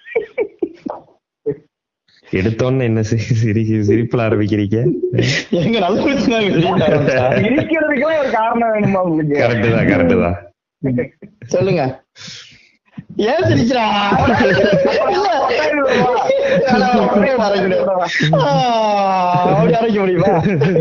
எடுத்தோன்னு என்ன சி- சிரி சிரிப்புல ஆரம்பிக்கிறீங்க எங்க நல்ல இருக்கிறதுக்கே ஒரு காரணம் வேணுமா உங்களுக்கு கரெக்ட் தான் கரெக்ட் தான் சொல்லுங்க ஏன் சிரிக்கிறா அப்படி அரைக்க முடியுமா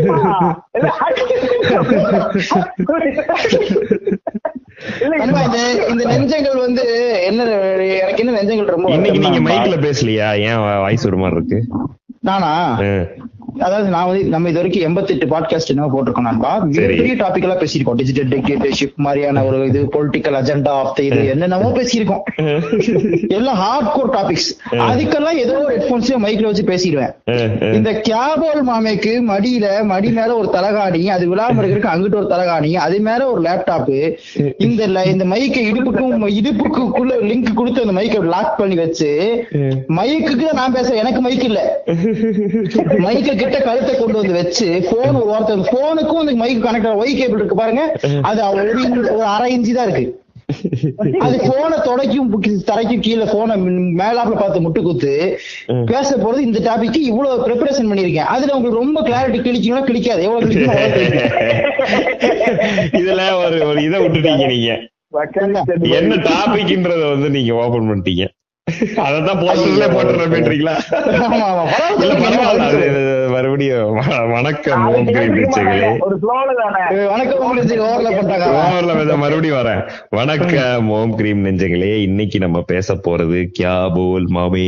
நண்பா, இந்த இந்த நெஞ்சங்கள் வந்து என்ன எனக்கு என்ன நெஞ்சங்கள் ரொம்ப இன்னைக்கு நீங்க வருத்தம் மைக்ல பேசலையா ஏன் வாய்ஸ் ஒரு மாதிரி இருக்கு நானா ஆ. அதாவது நான் வந்து நம்ம இது வரைக்கும் எண்பத்தெட்டு பாட்காஸ்ட் என்ன போட்டிருக்கோம் நண்பா சரி. பெரிய டாபிக் எல்லாம் பேசியிருக்கோம் டிஜிட்டல் டிக்டேட்டர்ஷிப் மாதிரியான ஒரு இது பொலிட்டிக்கல் அஜெண்டா ஆஃப் த இது என்னென்னமோ பேசியிருக்கோம் எல்லாம் ஹார்ட் கோர் டாபிக்ஸ் அதுக்கெல்லாம் ஏதோ ஒரு ஹெட்போன்ஸ் மைக்ல வச்சு பேசிடுவேன் ஆ, ஆ. இந்த கேபோல் மாமேக்கு மடியில மடி மேல ஒரு தலகாணி அது விழாம இருக்கிறதுக்கு அங்கிட்டு ஒரு தலகாணி அது மேல ஒரு லேப்டாப் இந்த ல- இந்த மைக்கை இடுப்புக்கும் இடுப்புக்குள்ள லிங்க் கொடுத்து அந்த மைக்கை லாக் பண்ணி வச்சு மைக்குக்கு தான் நான் பேசுறேன் எனக்கு மைக் இல்ல மைக்க கிட்ட கழுத்தை கொண்டு வந்து வச்சு போன் ஒரு வார்த்தை போனுக்கும் அந்த மைக் கனெக்ட் ஒய் கேபிள் இருக்கு பாருங்க அது ஒரு இன்ச்- ஒரு அரை இன்ச்சு தான் இருக்கு அது போனை தொடக்கும் தரைக்கும் கீழே போனை மேலாப்ல பார்த்து முட்டு குத்து பேச போறது இந்த டாபிக் இவ்வளவு ப்ரிப்பரேஷன் பண்ணிருக்கேன் அதுல உங்களுக்கு ரொம்ப கிளாரிட்டி கிழிக்கணும் கிழிக்காது எவ்வளவு கிழிக்கணும் அவ்வளவு கிழிக்கும். இதுல ஒரு ஒரு இதை விட்டுட்டீங்க நீங்க என்ன டாபிக்ன்றத வந்து நீங்க ஓபன் பண்ணிட்டீங்க அதத்தான் போஸ்டர்ல போட்டுறீங்களா ஆமா, ஆமா. இல்ல பரவாயில்ல. பரவாயில்ல அது இது மறுபடியும் வ- வணக்கம் ஓம் கிரீம் பிச்சைகளே ஒரு ஸ்லோல தானே ஏய், வணக்கம் உங்களுக்கு ஓவர்ல பண்ணிட்டாங்க ஓவர்ல பேச மறுபடியும் வரேன் வணக்கம் ஓம் கிரீம் நெஞ்சங்களே இன்னைக்கு நம்ம பேச போறது கியா போல் மாமே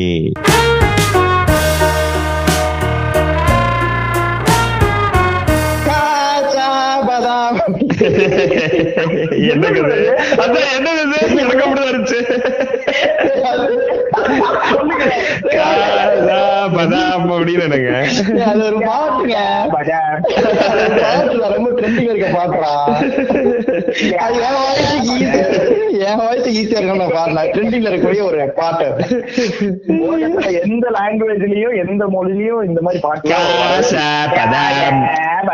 காச்சா பதாம் என்னது இது? அதான் என்னது இது? எனக்கு அப்படிதான் இருந்துச்சு காதா பதாம் அப்படின்னு எனக்கு ஏய், அது ஒரு பாட்டுங்க அது ஒரு பாட்டுல ரொம்ப ட்ரெண்டிங் இருக்க பாட்டுறா அது என் வாய்ஸுக்கு ஈஸியா என் வாய்ஸுக்கு ஈஸியா இருக்கும் நான் பாடுறேன் ட்ரெண்டிங்ல இருக்கக்கூடிய ஒரு பாட்டு எந்த லாங்குவேஜ்லயும் எந்த மொழிலயும் இந்த மாதிரி பாட்டு காசா பதாம்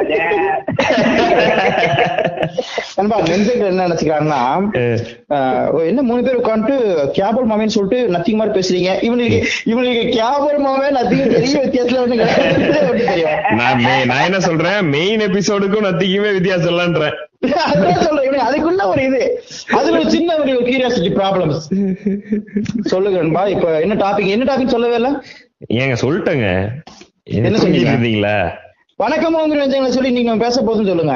நண்பா நெஞ்சங்கள் என்ன நினைச்சுக்கிறாங்கன்னா ஆஹ் என்ன மூணு பேர் உட்காந்துட்டு கேபல் மாமேன்னு சொல்லிட்டு நத்திங் மாதிரி பேசுறீங்க இவனுக்கு இவனுக்கு கேபல் மாமே நத்திங் பெரிய வித்தியாசத்துல வந்து தெரியும் நான் மே- நான் என்ன சொல்றேன் மெயின் எபிசோடுக்கும் நத்திக்குமே வித்தியாசம் இல்லன்றேன் அதான் சொல்றேன் இவனுக்கு அதுக்குள்ள ஒரு இது அதுல ஒரு சின்ன ஒரு கியூரியாசிட்டி ப்ராப்ளம்ஸ் சொல்லுங்க நண்பா இப்ப என்ன டாபிக் என்ன டாபிக் சொல்லவே இல்ல ஏங்க சொல்லிட்டேங்க என்ன என்ன சொன்னீங்க? சொல்லிட்டு இருந்தீங்களா வணக்கம் உங்க நெஞ்சங்களை சொல்லி நீங்க பேச போதுன்னு சொல்லுங்க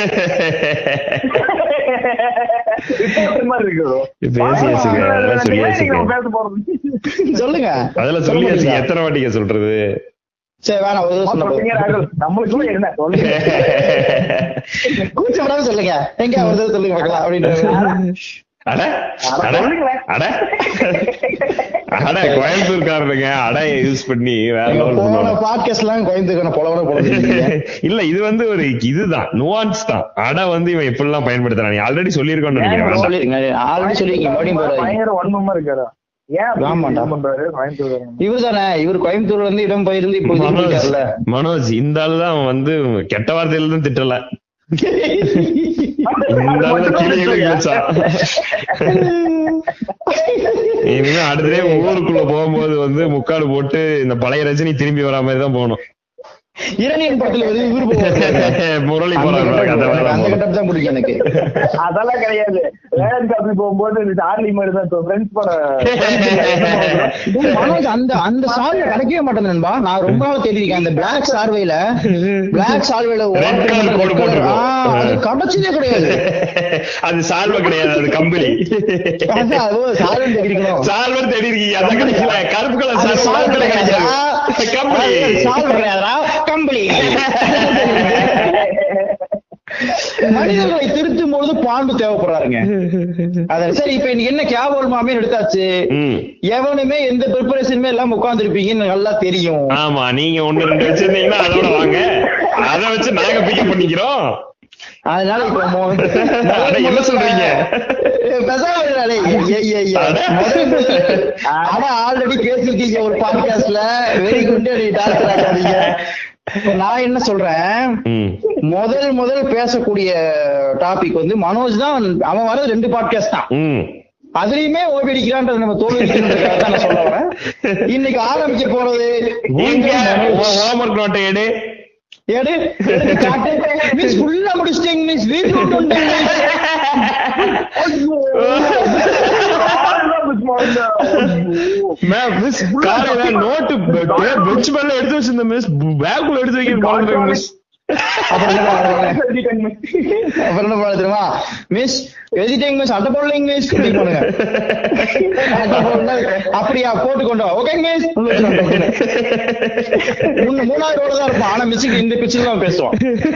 மாதிரி இருக்கு bro. பேசியாச்சுங்க அதெல்லாம் சொல்லியாச்சுங்க நீங்க பேச போறது சொல்லுங்க அதெல்லாம் சொல்லியாச்சுங்க எத்தனை வாட்டிங்க சொல்றது சரி வேணாம் ஒரு தடவை சொன்ன போதும். சொல்றீங்க, ராகுல். நம்மளுக்குள்ள என்ன சொல்லுங்க கூச்சப்படாம சொல்லுங்க எங்க ஒரு தடவை சொல்லுங்க பார்க்கலாம் அப்படின்னு அட அட அட சொல்லுங்களேன். அட அட கோயம்புத்தூர்காரருங்க அட யூஸ் பண்ணி வேற level போன பண்ணுவாங்க. பாட்காஸ்ட் எல்லாம் கோயம்புத்தூர் பொலவன போல இல்ல இது வந்து ஒரு இதுதான் நுவான்ஸ் தான் அட வந்து இவன் எப்படி எல்லாம் பயன்படுத்துறான் நீ ஆல்ரெடி சொல்லியிருக்கோன்னு நினைக்கிறேன் வேண்டாம். சொல்லிருங்க ஆல்ரெடி சொல்லிருக்கீங்க மறுபடியும் போறாங்க பயங்கர வன்மமா இருக்காரு ஏன் அப்படி ஆமாண்டா. இது பண்றாரு கோயம்புத்தூர் இவர் தானே இவர் கோயம்புத்தூர்ல இருந்து இடம் போயிருந்து இப்போ இது மனோஜ் பண்ணிட்டாருல்ல மனோஜ் இந்த ஆளு தான் அவன் வந்து கெட்ட வார்த்தையில தான் திட்டல இந்த ஆளு தான் கிளி கிளி வச்சான். இனிமே அடுத்த time ஊருக்குள்ள போகும்போது வந்து முக்காடு போட்டு இந்த பழைய ரஜினி திரும்பி வரா மாதிரி தான் போகணும் இரணியன் படத்துல வந்து இவர் போவாரு முரளி அந்த போறாங்க கட்டம் கதை எனக்கு அந்த வேற கட்டம் தான் பிடிக்கும் எனக்கு அதெல்லாம் கிடையாது வேலன் காப்பி போகும்போது இந்த சார்லி மாதிரி தான் ஃப்ரெண்ட்ஸ் பட டேய், மனோஜ் அந்த அந்த சால்வை கிடைக்கவே மாட்டேன் நண்பா நான் ரொம்ப நாள் தேடிருக்கேன் அந்த பிளாக் சார்வைல பிளாக் சார்வைல Red color கோடு போட்டிருக்கும். அது கிடைச்சதே கிடையாது அது சால்வ கிடையாது அது கம்பளி அதான், அது சால்வை தேடிருக்கணும் சால்வர் தேடி இருக்கீங்க அதான் கிடைக்கல கருப்பு கலர் அது சால்வ சால்வை கிடைக்காது கம்பளி கிடையாது சால்வை கிடையாதுடா கம்பளி மனிதர்களை திருத்தும் பொழுது பாண்டு தேவைப்படுறாருங்க அத சரி இப்ப இன்னைக்கு என்ன கேபல் மாமே எடுத்தாச்சு ம். எவனுமே எந்த ப்ரிப்பரேஷனுமே எல்லாம் உட்கார்ந்துருப்பீங்கன்னு நல்லா தெரியும் ஆமா நீங்க ஒண்ணு ரெண்டு வச்சிருந்தீங்கன்னா அதோட வாங்க அத வச்சு நாங்க பிக்கப் பண்ணிக்கிறோம் அதனால இப்ப மோ- அட, என்ன சொல்றீங்க? ஏய், பேசாம இருடா டேய். ஏய், ஏய், ஏய். அட. ஆனா ஆல்ரெடி பேசிருக்கீங்க ஒரு பாட்காஸ்ட்ல வெரி குட் நீ டாக்டர் ஆகாதீங்க இப்ப நான் என்ன சொல்றேன் ம். முதல் முதல் பேசக்கூடிய டாபிக் வந்து மனோஜ் தான் அவன் வர ரெண்டு பாட்காஸ்ட் தான் ம். அதுலயுமே ஓபி அடிக்கிறான்றது நம்ம தோல்வி அடிக்கிறதுக்காக தான் நான் சொல்ல வரேன் இன்னைக்கு ஆரம்பிக்க போறது எங்க உங்க ஹோம்ஒர்க் நோட்டை எடு எடு எடுத்து காட்டு மிஸ் ஃபுல்லா முடிச்சிட்டீங்க மிஸ் வீட்டுக்கு வந்துட்டீங்க மேம் மிஸ் காலையில நோட்டு பெஞ்ச் மேல எடுத்து வச்சிருந்த மிஸ் பேக்குள்ள எடுத்து வைக்க மறந்துட்டேன் மிஸ் அப்புறம் என்ன பண்ணுவாங்க? அப்புறம் என்ன பண்ண தெரியுமா மிஸ் எழுதிட்டேங்க மிஸ் அட்டை போடலைங்க மிஸ் இப்படி பண்ணுங்க அட்டை போடல அப்படியா போட்டு கொண்டு வா ஓகே மிஸ் மூணாவது ரோடு தான் இருப்பான் ஆனா மிஸ்ஸுக்கு இந்த பிச்சில் தான் பேசுவான்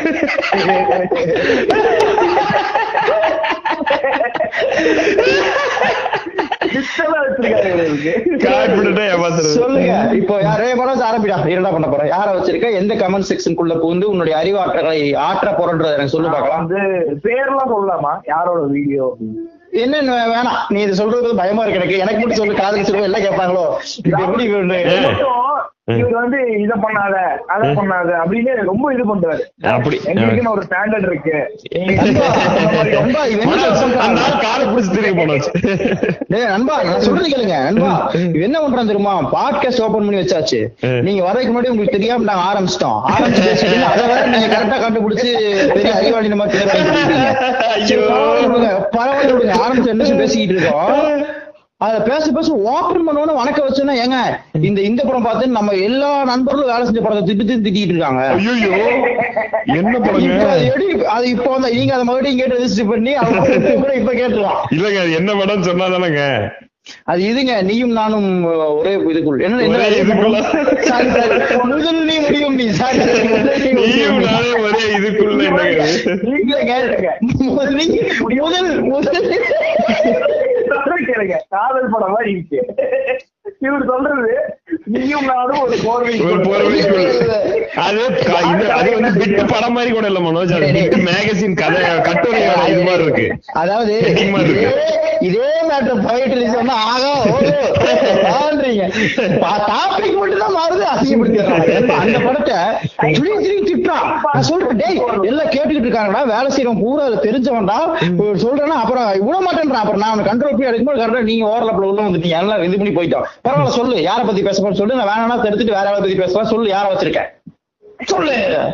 கான்பிடண்டா ஏமாத்துறது சொல்லுங்க இப்போ யாரே படம் ஆரம்பிடா இரண்டா பண்ண போறேன் யார வச்சிருக்க எந்த கமெண்ட் செக்ஷனுக்குள்ள புகுந்து உன்னுடைய அறிவாற்றலை ஆற்ற போறன்றத எனக்கு சொல்லு பார்க்கலாம் வந்து பேர்லாம் சொல்லலாமா யாரோட வீடியோ என்ன வேணாம் நீ இது சொல்றது பயமா இருக்கு எனக்கு எனக்கு மட்டும் சொல்லு காதல் சொல்லுவோம் எல்லாம் கேட்பாங்களோ இது எப்படி ஒண்ணு? இவர் வந்து இத பண்ணாத அத பண்ணாத அப்படின்னு ரொம்ப இது பண்றாரு அப்படி. எங்களுக்குன்னு ஒரு ஸ்டாண்டர்ட் இருக்கு நண்பா, நண்பா, இவன் என்ன மனோஜ், சொல்றான்? அந்த ஆள் காலை பிடிச்சி திரும்பி போனோம் டேய் நண்பா நான் சொல்றது கேளுங்க நண்பா இவன் என்ன பண்றான் தெரியுமா பாட்காஸ்ட் ஓபன் பண்ணி வச்சாச்சு ம். நீங்க வரதுக்கு முன்னாடி உங்களுக்கு தெரியாம நாங்க ஆரம்பிச்சிட்டோம் ஆரம்பிச்சு பேசிட்டு அதை வேற நீங்க கரெக்டா கண்டுபிடிச்சு பெரிய அறிவாளி நம்ம பேர் வாங்கி கொடுத்தீங்க. சரி, ஐயோ. பரவாயில்ல விடுங்க, பரவாயில்ல விடுங்க ஆரம்பிச்சு என்ன நிமிஷம் பேசிக்கிட்டு இருக்கோம் அத பேச பேச ஓபன் பண்ணோன்னு வணக்க வச்சோன்னா ஏங்க இந்த இந்த படம் பார்த்து நம்ம எல்லா நண்பர்களும் வேலை செஞ்ச படத்தை திட்டு திட்டு திட்டிட்டு இருக்காங்க ஐயோ என்ன இப்ப படங்க அது எப்படி அது இப்போ வந்து நீங்க அதை மறுபடியும் கேட்டு ரெஜிஸ்டர் பண்ணி அவங்க கூட இப்ப கேட்டுலாம் இல்லங்க அது என்ன படம் சொன்னா தானங்க அது இதுங்க நீயும் நானும் அஹ், ஒரே இதுக்குள் என்ன என்ன ஒரே இதுக்குள்ள. Sorry, sorry. முதல் நீ முடியும் நீ Sorry, sorry. முதல் நீ நீயும் முடியும் நீ. நானே ஒரே இதுக்குள்ள என்னங்க இல்லைங்க. முதல் நீ- முதல் முதல் சொல்றேன் கேளுங்க காதல் படம் மாதிரி இருக்கு இவர் சொல்றது நீயும் நானும் ஒரு கோர்வை ஒரு போர்வைக்குள் அது க- இது- அது வந்து பிட்டு படம் மாதிரி கூட இல்ல மனோஜ் அது பிட்டு மேகசின் கதை கட்டுரையோட இது மாதிரி இருக்கு அதாவது Heading மாதிரி இதே இருக்கு. இதே மேட்டர் போயிட்டு சொன்னா ஆகா ஓன்றீங்க டாபிக் மட்டும் தான் மாறுது அசிங்கப்படுத்திடுறாங்க அந்த படத்தை சுழி சுழி திட்டுறான் நான் சொல்றேன் டேய் எல்லாம் கேட்டுக்கிட்டு இருக்காங்கடா வேலை செய்யறவன் பூரா அதுல தெரிஞ்சவன்டா சொல்றேன்னா அப்புறம் விட மாட்டேன்றான் அப்புறம் நான் கண்ட்ரோல் பண்ணி எடுக்கும்போது கரெக்டா நீங்க ஓரலப்ல உள்ள வந்துட்டீங்க எல்லாம் இது பண்ணி போயிட்டோம் பரவாயில்ல சொல்லு யாரை பத்தி பேச போறேன்னு சொல்லு நான் வேணா எடுத்துட்டு வேற யாரை பத்தி பேசலாம் சொல்லு யாரை வச்சிருக்கேன் சொல்லு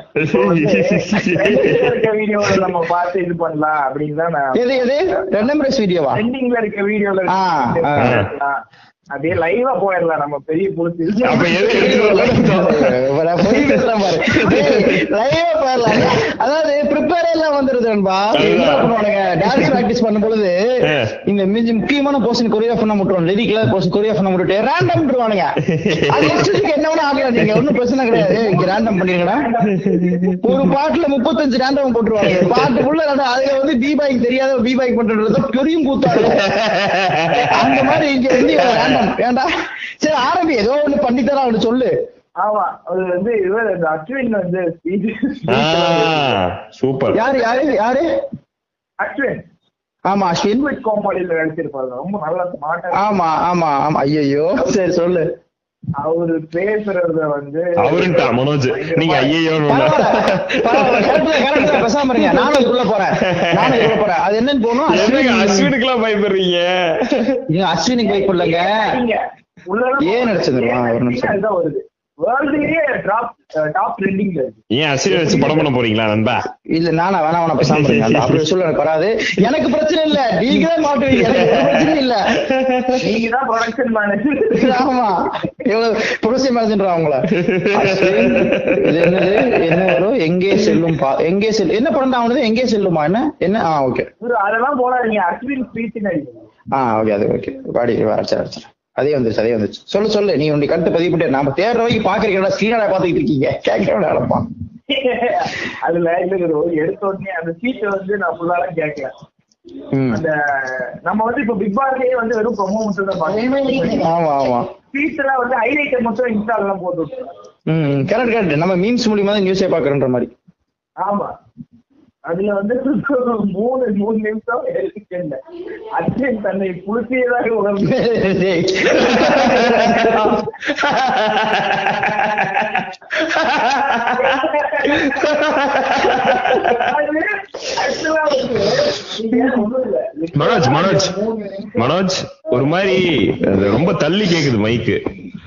இருக்க வீடியோல நம்ம பார்த்து இது பண்ணலாம் அப்படின்னு தான் நான் எது எது ரெண்டாம் ரேஸ் வீடியோவா ட்ரெண்டிங்ல இருக்க வீடியோல ஆ, ஆ. அப்படியே லைவா போயிடலாம் நம்ம பெரிய புடிச்சு அப்ப எது எடுத்து வரலாம்? நான் பொய் பேசுறேன் பாரு. டேய், live ஆ பாரலாம். அதாவது prepare எல்லாம் வந்துருது நண்பா. என்ன பண்ணுவானுங்க, dance practice பண்ணும் பொழுது, இந்த மிஞ்சி முக்கியமான portion choreograph பண்ண விட்டுருவாங்க. lyric ல portion choreograph பண்ண விட்டுட்டு, random விட்டுருவானுங்க. அது இஷ்டத்துக்கு என்ன வேணா ஆகலாம் நீங்க, ஒண்ணும் பிரச்சனை கிடையாது. இங்க random பண்ணிருங்கடா. ஒரு பாட்டுல முப்பத்தஞ்சு ரேண்டம் போட்டுருவாங்க பாட்டு ஃபுல்லா அதுல வந்து பி பைக் தெரியாத பி பைக் பண்றது பெரியும் கூத்தாடு அந்த மாதிரி இங்க வந்து ரேண்டம் ஏன்டா சரி ஆரம்பி ஏதோ ஒண்ணு பண்ணித்தரா அவனு சொல்லு ஆமா அது வந்து இவர் அந்த அஸ்வின் வந்து சூப்பர் யாரு யாரு யாரு அஸ்வின் ஆமா அஸ்வின் இன்வெட் கோம்பாடியில நடிச்சிருப்பாரு ரொம்ப நல்ல ஸ்மார்ட்டா ஆமா ஆமா ஆமா ஐயோ சரி சொல்லு அவரு பேசுறத வந்து அவருன்ட்டா மனோஜ் நீங்க ஐயோ பரவாயில்ல பரவாயில்ல correct தான், correct தான், பேசாம இருங்க நானும் இதுக்குள்ள போறேன் நானும் இதுக்குள்ள போறேன் அது என்னன்னு போகணும் என்னங்க அஸ்வின் அஸ்வினுக்குலாம் பயப்படுறீங்க நீங்க அஸ்வினுக்கு வெயிட் பண்ணலங்க நீங்க உள்ளதான் ஏன் நடிச்சதுமா ஒரு நிமிஷம் அதுதான் வருது வேர்ல்டுலயே டாப் டாப் ட்ரெண்டிங்ல இருக்கு ஏன் அஸ்வினை வச்சு படம் பண்ண போறீங்களா நண்பா இல்ல நானா வேணா வேணா பேசாம இருங்க அந்த அப்படி சொல்ல எனக்கு வராது எனக்கு பிரச்சனை இல்ல நீங்களே மாட்டுவீங்க எனக்கு பிரச்சனை இல்ல நீங்க தான் ப்ரொடக்ஷன் மேனேஜர் ஆமா இவ்வளவு ப்ரொஃபஸர் மேனேஜர் அவங்கள அஸ்வின், இது என்னது என்ன வரும் எங்கே செல்லும் பா எங்கே செல் என்ன படம் தான் அவனது எங்கே செல்லுமா என்ன என்ன ஆ ஓகே அதெல்லாம் போடாதீங்க அஸ்வின் ஸ்பீச் நடிக்கணும் ஆ ஓகே அது ஓகே பாடி வரைச்சு வரைச்சு அதே வந்துச்சு அதே வந்துச்சு சொல்லு சொல்லு நீ உன்னை கருத்து பதிவு பண்ணி நாம தேடுற வரைக்கும் பாக்குறீங்களா ஸ்கிரீனடா பாத்துக்கிட்டு இருக்கீங்க கேட்க வேணாம்ப்பா அதுல இல்ல எடுத்த உடனே அந்த ஸ்பீச்சை வந்து நான் ஃபுல்லாலாம் கேட்கல ம் அந்த நம்ம வந்து இப்ப பிக் பாஸ்லயே வந்து வெறும் ப்ரொமோ மட்டும் தான் பாக்கணும் ஆமா ஆமா ஸ்பீச் எல்லாம் வந்து ஹைலைட்டர் மட்டும் இன்ஸ்டால் எல்லாம் போட்டு விட்டுருவாங்க. ம் கரெக்ட் கரெக்ட் நம்ம மீம்ஸ் மூலியமா தான் நியூஸே பாக்குறன்ற மாதிரி ஆமா அதுல வந்து மூணு மூணு நிமிஷம் எடுத்துக்கல அச்சன் தன்னை புளுத்தியதாக உணர்ந்து டேய். Actually வந்து நீங்க ஒண்ணும் இல்ல. மனோஜ், மனோஜ். மூணு நிமிஷம் மனோஜ் ஒரு மாதிரி அது ரொம்ப தள்ளி கேக்குது மைக்கு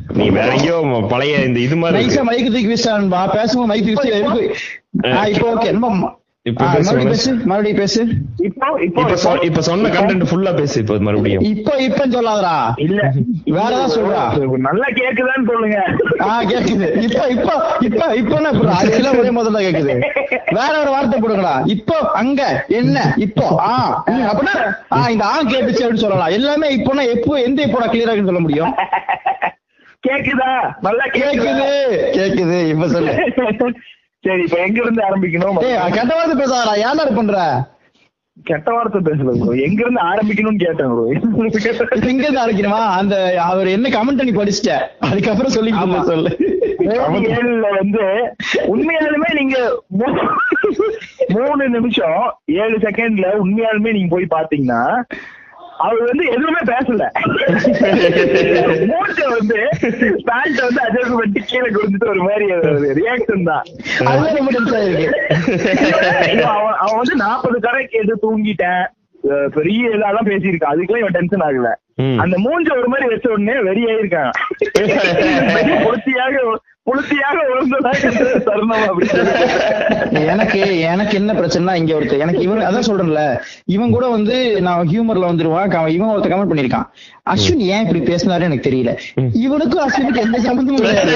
நீ வேற எங்கேயோ பழைய இந்த இது மாதிரி நைஸா இருக்கு. மைக் தூக்கி வீசான்பா பேசும்போது மைக் தூக்கி வீசி இருக்கு ஆ, இப்போ ஓகே ரொம்ப இப்போ ஆ, பேசு, மறுபடியும் பேசு. பேசு மறுபடியும் பேசு இப்போ இப்போ இப்ப சொ- இப்ப சொன்ன கண்டென்ட் ஃபுல்லா பேசு இப்போ மறுபடியும் இப்போ இப்பன்னு சொல்லாதடா இல்ல வேற ஏதாவது சொல்றா. நல்லா கேக்குதான்னு சொல்லுங்க ஆ கேக்குது இப்ப இப்ப இப்ப இப்ப என்ன bro? அது எல்லாம் ஒரே முதல்ல கேக்குது வேற ஒரு வார்த்தை போடுங்கடா இப்போ அங்க என்ன இப்போ ஆ ம், அப்படின்னா ஆ இந்த ஆ கேட்டுச்சு அப்படின்னு சொல்லலாம் எல்லாமே இப்போனா எப்போ எந்த இப்போனா கிளியரா இருக்குன்னு சொல்ல முடியும் கேக்குதா நல்லா கேக்குது கேக்குது கேக்குது இப்ப சொல்லு சரி இப்ப எங்க இருந்து ஆரம்பிக்கணும் ஏய் கெட்ட வார்த்தை பேசாதடா ஏன்டா இது பண்ற கெட்ட வார்த்தை பேசல ப்ரோ எங்க இருந்து ஆரம்பிக்கணும்னு கேட்டேன் ப்ரோ இப்ப இங்க இருந்து ஆரம்பிக்கணுமா அந்த அவர் என்ன கமெண்ட் நீ படிச்சிட்ட அதுக்கப்புறம் சொல்லி சொல்லு ஏழுல வந்து உண்மையாலுமே நீங்க மூ- மூணு நிமிஷம் ஏழு செகண்ட்ல உண்மையாலுமே நீங்க போய் பாத்தீங்கன்னா அவர் வந்து எதுவுமே பேசல மூட்டை வந்து பேண்ட் வந்து அட்ஜஸ்ட் பண்ணி கீழே கொடுத்துட்டு ஒரு மாதிரி ரியாக்ஷன் தான் அதுதான் ரொம்ப டென்ஷன் ஆயிருக்கு அவன் அவன் வந்து நாற்பது கரை கேட்டு தூங்கிட்டேன் அஹ் பெரிய இதெல்லாம் பேசியிருக்கான் அதுக்கெல்லாம் இவன் டென்ஷன் ஆகல ம். அந்த மூஞ்ச ஒரு மாதிரி வச்ச உடனே வெறியாயிருக்கான் புளுத்தியாக புளுத்தியாக உழந்ததாக தருணம் அப்படின்னு எனக்கு எனக்கு என்ன பிரச்சனைனா இங்க ஒருத்தர் எனக்கு இவன் அதான் சொல்றேன்ல இவன் கூட வந்து நான் ஹியூமர்ல வந்துருவான் க- இவன் ஒருத்தர் கமெண்ட் பண்ணிருக்கான் அஸ்வின் ஏன் இப்படி பேசினாரு எனக்கு தெரியல இவனுக்கும் அஸ்வினுக்கு எந்த சம்பந்தமும் கிடையாது